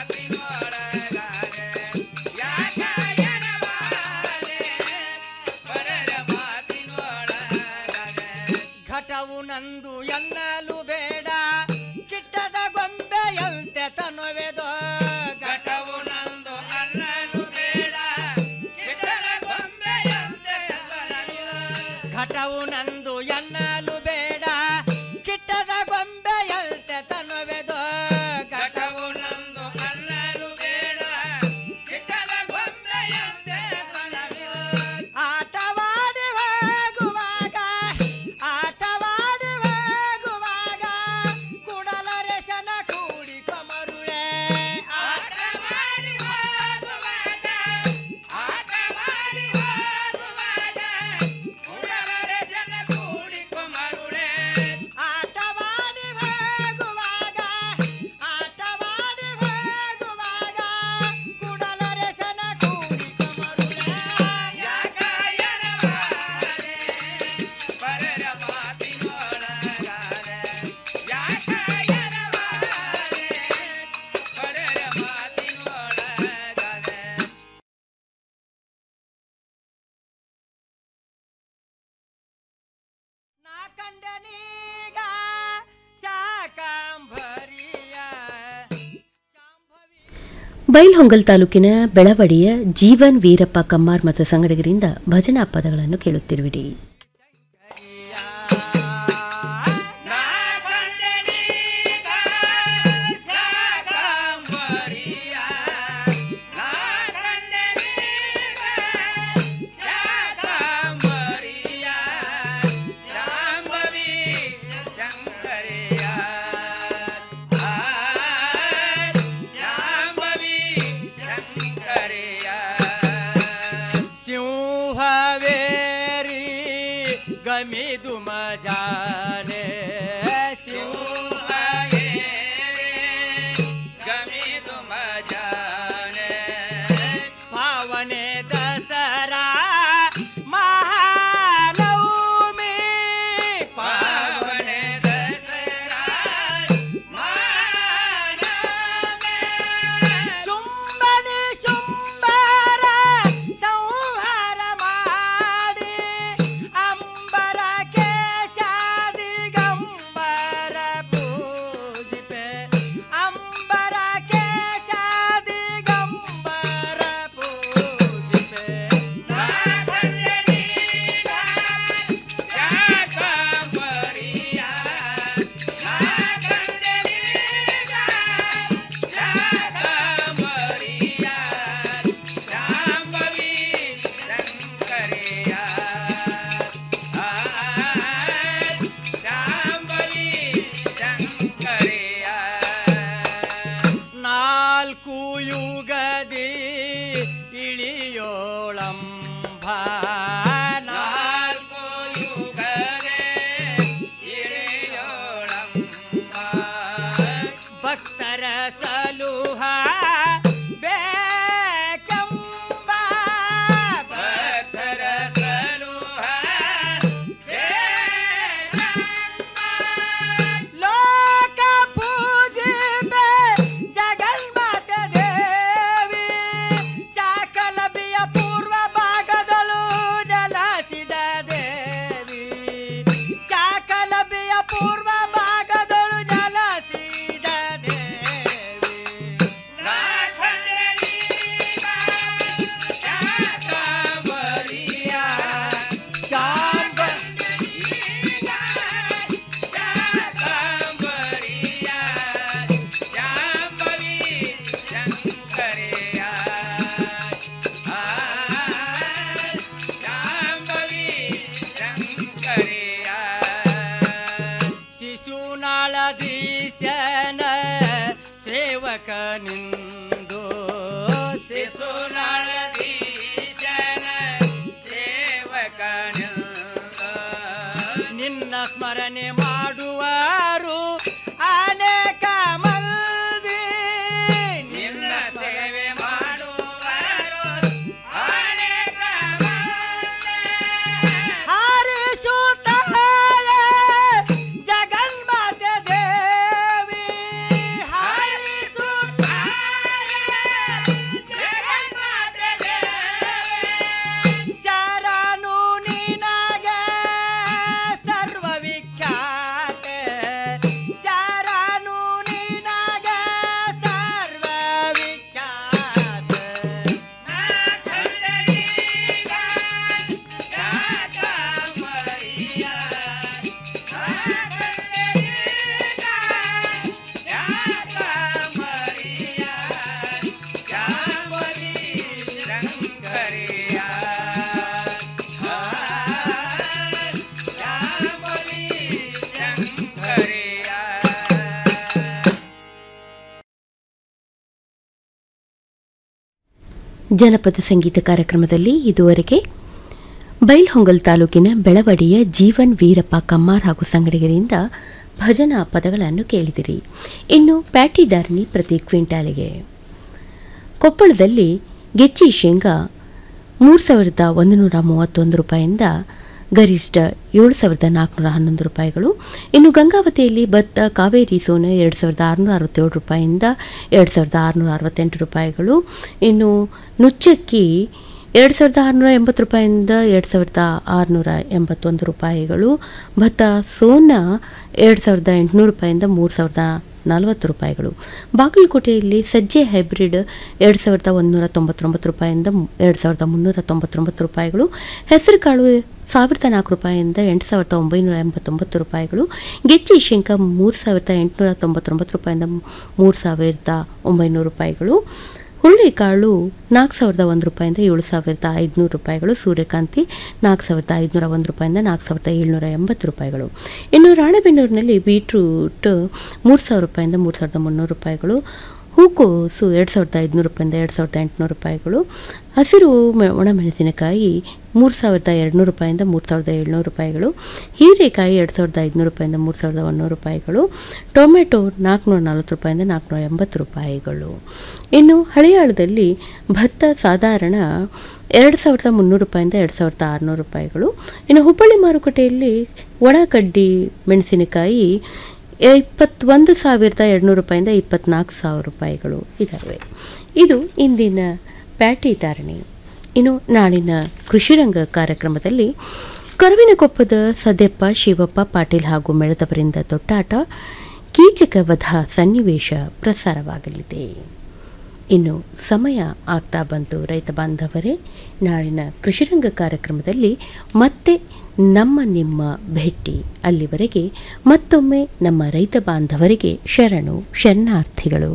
ಮಾತಿನೊಳಗಾದೆ ಯಾಕ ಎರವಾದೆ ಪರರ ಮಾತಿನೊಳಗಾದೆ ಘಟವು ನಂದು ಎನ್ನಲು ಬೇಡ ಕಿಟ್ಟದ ಗೊಂಬೆಯಂತೆ ತನುವೆದೋ ಘಟವು ನಂದು ಅನ್ನಲು ಬೇಡ ಕಿಟ್ಟದ ಗೊಂಬೆಯಂತೆ ತನುವೆದೋ ಘಟವು ನಂದು ಎನ್ನಲು ಬೇಡ ಕಿಟ್ಟದ ಗೊಂಬೆಯಂತೆ ತನುವೆದೋ ಘಟವು ನಂದು ಅನ್ನಲು ಬೇಡ ಕಿಟ್ಟದ ಗೊಂಬೆಯಂತೆ ತನುವೆದೋ ಆಟವಾಡಿ ಹೋಗುವಾಗ ಆಟವಾಡಿ ಹೋಗುವಾಗ ಕುಡಲರೆಸನ ಕೂಡಿ ಕಮರುಳೆ ಆಟವಾಡಿ ಹೋಗುವಾಗ ಆಟವಾಡಿ ಹೋಗುವಾಗ ಕುಡಲರೆಸನ ಕೂಡಿ ಕಮರುಳೆ ಆಟವಾಡಿ ಹೋಗುವಾಗ ಆಟವಾಡಿ ಹೋಗುವಾಗ ಕುಡಲರೆಸನ ಕೂಡಿ ಕಮರುಳೆ ಯಾಕ ಎರವಾದೆ ಪರರ ಮಾತಿನೊಳಗಾದೆ ಯಾಕ ಎರವಾದೆ ಪರರ ಮಾತಿನೊಳಗಾದೆ ನಾ ಕಂಡನೀಗ ಸಾಕಾಂಬರಿಯ ಬೈಲ್ಹೊಂಗಲ್ ತಾಲೂಕಿನ ಬೆಳವಡಿಯ ಜೀವನ್ ವೀರಪ್ಪ ಕಮ್ಮಾರ್ ಮತ್ತು ಸಂಗಡಿಗರಿಂದ ಭಜನಾ ಪದಗಳನ್ನು ಕೇಳುತ್ತಿರುವಿರಿ ಸಿಂಹವೇರಿ ಗಮಿದು ಮಜಾನೆ ಸಿಂಹವೇರಿ ಗಮಿದು ಮಜಾನೆ ಪಾವನೆ ದಸರಾ ಮಹಾನವಮಿ ಪಾವನೆ ದಸರಾ ಸುಂಬನೆ ಸುಂಬರ ಸಂಹಾರ ಮಾಡಿ ಅಂಬರ ಕೇಶಾದಿ ಗಂಬರ ಪೂಜಿಪೆ ಅಂಬರ ಕೇಶಾದಿ ಗಂಬರ ಪೂಜಿಪೆ ನಾಲ್ಕು ಯುಗದಿ ಇಳಿಯೋಳಂಬ ನಾಲ್ಕು ಯುಗದೆ ಇಳಿಯೋಳಂಬ ಭಕ್ತರ ಸಲುಹ ಬೇಕೆಂಬ ಭಕ್ತರ ಸಲುಹ ಲೋಕ ಪೂಜಿಬೆ ಜಗನ್ಮಾತೆ ದೇವಿ ಚಾಕಲಬಿಯ ಪೂರ್ವ ಭಾಗದಳು ನೆಲಸಿದ ದೇವಿ ಚಾಕಲಬಿಯ ಪೂರ್ವ ಭಾಗದಳು ನೆಲಸಿದ ದೇವಿ ಜನಪದ ಸಂಗೀತ ಕಾರ್ಯಕ್ರಮದಲ್ಲಿ ಇದುವರೆಗೆ ಬೈಲ್ಹೊಂಗಲ್ ತಾಲೂಕಿನ ಬೆಳವಡಿಯ ಜೀವನ್ ವೀರಪ್ಪ ಕಮ್ಮಾರ್ ಹಾಗೂ ಸಂಗಡಿಗರಿಂದ ಭಜನಾ ಪದಗಳನ್ನು ಕೇಳಿದಿರಿ ಇನ್ನು ಪ್ಯಾಟಿದಾರಣಿ ಪ್ರತಿ ಕ್ವಿಂಟಾಲಿಗೆ ಕೊಪ್ಪಳದಲ್ಲಿ ಗೆಚ್ಚಿ ಶೇಂಗಾ ಮೂರು ಸಾವಿರದ ಒಂದು ನೂರ ಮೂವತ್ತೊಂದು ರೂಪಾಯಿಂದ ಗರಿಷ್ಠ ಏಳು ಸಾವಿರದ ನಾಲ್ಕುನೂರ ಹನ್ನೊಂದು ರೂಪಾಯಿಗಳು ಇನ್ನು ಗಂಗಾವತಿಯಲ್ಲಿ ಭತ್ತ ಕಾವೇರಿ ಸೋನೆ ಎರಡು ಸಾವಿರದ ಆರುನೂರ ಅರವತ್ತೇಳು ರೂಪಾಯಿಯಿಂದ ಎರಡು ಸಾವಿರದ ಆರುನೂರ ಅರವತ್ತೆಂಟು ರೂಪಾಯಿಗಳು ಇನ್ನು ನುಚ್ಚಕ್ಕಿ ಎರಡು ಸಾವಿರದ ಆರುನೂರ ಎಂಬತ್ತು ರೂಪಾಯಿಯಿಂದ ಎರಡು ಸಾವಿರದ ಆರುನೂರ ಎಂಬತ್ತೊಂದು ರೂಪಾಯಿಗಳು ಭತ್ತ ಸೋನಾ ಎರಡು ಸಾವಿರದ ಎಂಟುನೂರು ರೂಪಾಯಿಯಿಂದ ಮೂರು ಸಾವಿರದ ನಲವತ್ತು ರೂಪಾಯಿಗಳು ಬಾಗಲಕೋಟೆಯಲ್ಲಿ ಸಜ್ಜೆ ಹೈಬ್ರಿಡ್ ಎರಡು ಸಾವಿರದ ಒಂದುನೂರ ತೊಂಬತ್ತೊಂಬತ್ತು ರೂಪಾಯಿಯಿಂದ ಎರಡು ಸಾವಿರದ ಮುನ್ನೂರ ತೊಂಬತ್ತೊಂಬತ್ತು ರೂಪಾಯಿಗಳು ಹೆಸರುಕಾಳು ಸಾವಿರದ ನಾಲ್ಕು ರೂಪಾಯಿಯಿಂದ ಎಂಟು ಸಾವಿರದ ಒಂಬೈನೂರ ಎಂಬತ್ತೊಂಬತ್ತು ರೂಪಾಯಿಗಳು ಗೆಜ್ಜೆ ಶಂಕ ಮೂರು ಸಾವಿರದ ಎಂಟುನೂರ ತೊಂಬತ್ತೊಂಬತ್ತು ರೂಪಾಯಿಂದ ಮೂರು ಸಾವಿರದ ಒಂಬೈನೂರು ರೂಪಾಯಿಗಳು ಹುರುಳಿಕಾಳು ನಾಲ್ಕು ಸಾವಿರದ ಒಂದು ರೂಪಾಯಿಂದ ಏಳು ಸಾವಿರದ ಐದುನೂರು ರೂಪಾಯಿಗಳು ಸೂರ್ಯಕಾಂತಿ ನಾಲ್ಕು ಸಾವಿರದ ಐದುನೂರ ಒಂದು ರೂಪಾಯಿಂದ ನಾಲ್ಕು ಸಾವಿರದ ಏಳ್ನೂರ ಎಂಬತ್ತು ರೂಪಾಯಿಗಳು ಇನ್ನು ರಾಣೆಬೆನ್ನೂರಿನಲ್ಲಿ ಬೀಟ್ರೂಟ್ ಮೂರು ಸಾವಿರ ರೂಪಾಯಿಂದ ಮೂರು ಸಾವಿರದ ಮುನ್ನೂರು ರೂಪಾಯಿಗಳು ಹೂಕೋಸು ಎರಡು ಸಾವಿರದ ಐದುನೂರು ರೂಪಾಯಿಂದ ಎರಡು ಸಾವಿರದ ಎಂಟುನೂರು ರೂಪಾಯಿಗಳು ಹಸಿರು ಮೆ- ಒಣಮೆಣಸಿನಕಾಯಿ ಮೂರು ಸಾವಿರದ ಎರಡುನೂರು ರೂಪಾಯಿಂದ ಮೂರು ಸಾವಿರದ ಏಳ್ನೂರು ರೂಪಾಯಿಗಳು ಹೀರೆಕಾಯಿ ಎರಡು ಸಾವಿರದ ಐದುನೂರು ರೂಪಾಯಿಂದ ಮೂರು ಸಾವಿರದ ಒಂದುನೂರು ರೂಪಾಯಿಗಳು ಟೊಮೆಟೊ ನಾಲ್ಕುನೂರ ನಲ್ವತ್ತು ರೂಪಾಯಿಂದ ನಾಲ್ಕುನೂರ ಎಂಬತ್ತು ರೂಪಾಯಿಗಳು ಇನ್ನು ಹಳೆಯಾಳದಲ್ಲಿ ಭತ್ತ ಸಾಧಾರಣ ಎರಡು ಸಾವಿರದ ಮುನ್ನೂರು ರೂಪಾಯಿಂದ ಎರಡು ಸಾವಿರದ ಆರುನೂರು ರೂಪಾಯಿಗಳು ಇನ್ನು ಹುಬ್ಬಳ್ಳಿ ಮಾರುಕಟ್ಟೆಯಲ್ಲಿ ಒಣ ಕಡ್ಡಿ ಮೆಣಸಿನಕಾಯಿ ಇಪ್ಪತ್ತೊಂದು ಸಾವಿರದ ಎರಡುನೂರು ರೂಪಾಯಿಂದ ಇಪ್ಪತ್ನಾಲ್ಕು ಸಾವಿರ ರೂಪಾಯಿಗಳು ಇದ್ದಾವೆ ಇದು ಇಂದಿನ ಪ್ಯಾಟಿ ಧಾರಣೆ ಇನ್ನು ನಾಳಿನ ಕೃಷಿರಂಗ ಕಾರ್ಯಕ್ರಮದಲ್ಲಿ ಕರುವಿನಕೊಪ್ಪದ ಸದ್ಯಪ್ಪ ಶಿವಪ್ಪ ಪಾಟೀಲ್ ಹಾಗೂ ಮೆಳೆದವರಿಂದ ತೊಟ್ಟಾಟ ಕೀಚಕ ವಧ ಸನ್ನಿವೇಶ ಪ್ರಸಾರವಾಗಲಿದೆ ಇನ್ನು ಸಮಯ ಆಗ್ತಾ ಬಂತು ರೈತ ಬಾಂಧವರೇ ನಾಳಿನ ಕೃಷಿರಂಗ ಕಾರ್ಯಕ್ರಮದಲ್ಲಿ ಮತ್ತೆ ನಮ್ಮ ನಿಮ್ಮ ಭೇಟಿ ಅಲ್ಲಿವರೆಗೆ ಮತ್ತೊಮ್ಮೆ ನಮ್ಮ ರೈತ ಬಾಂಧವರಿಗೆ ಶರಣು ಶರಣಾರ್ಥಿಗಳು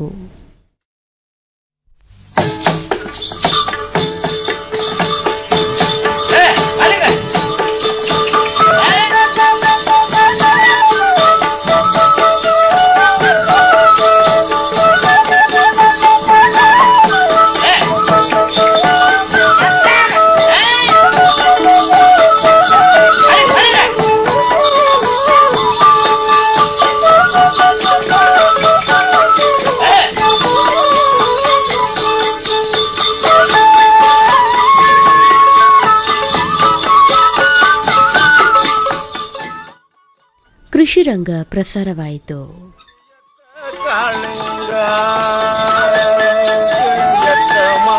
ಕೃಷಿರಂಗ ಪ್ರಸಾರವಾಯಿತು ಕಾಳಿಂಗ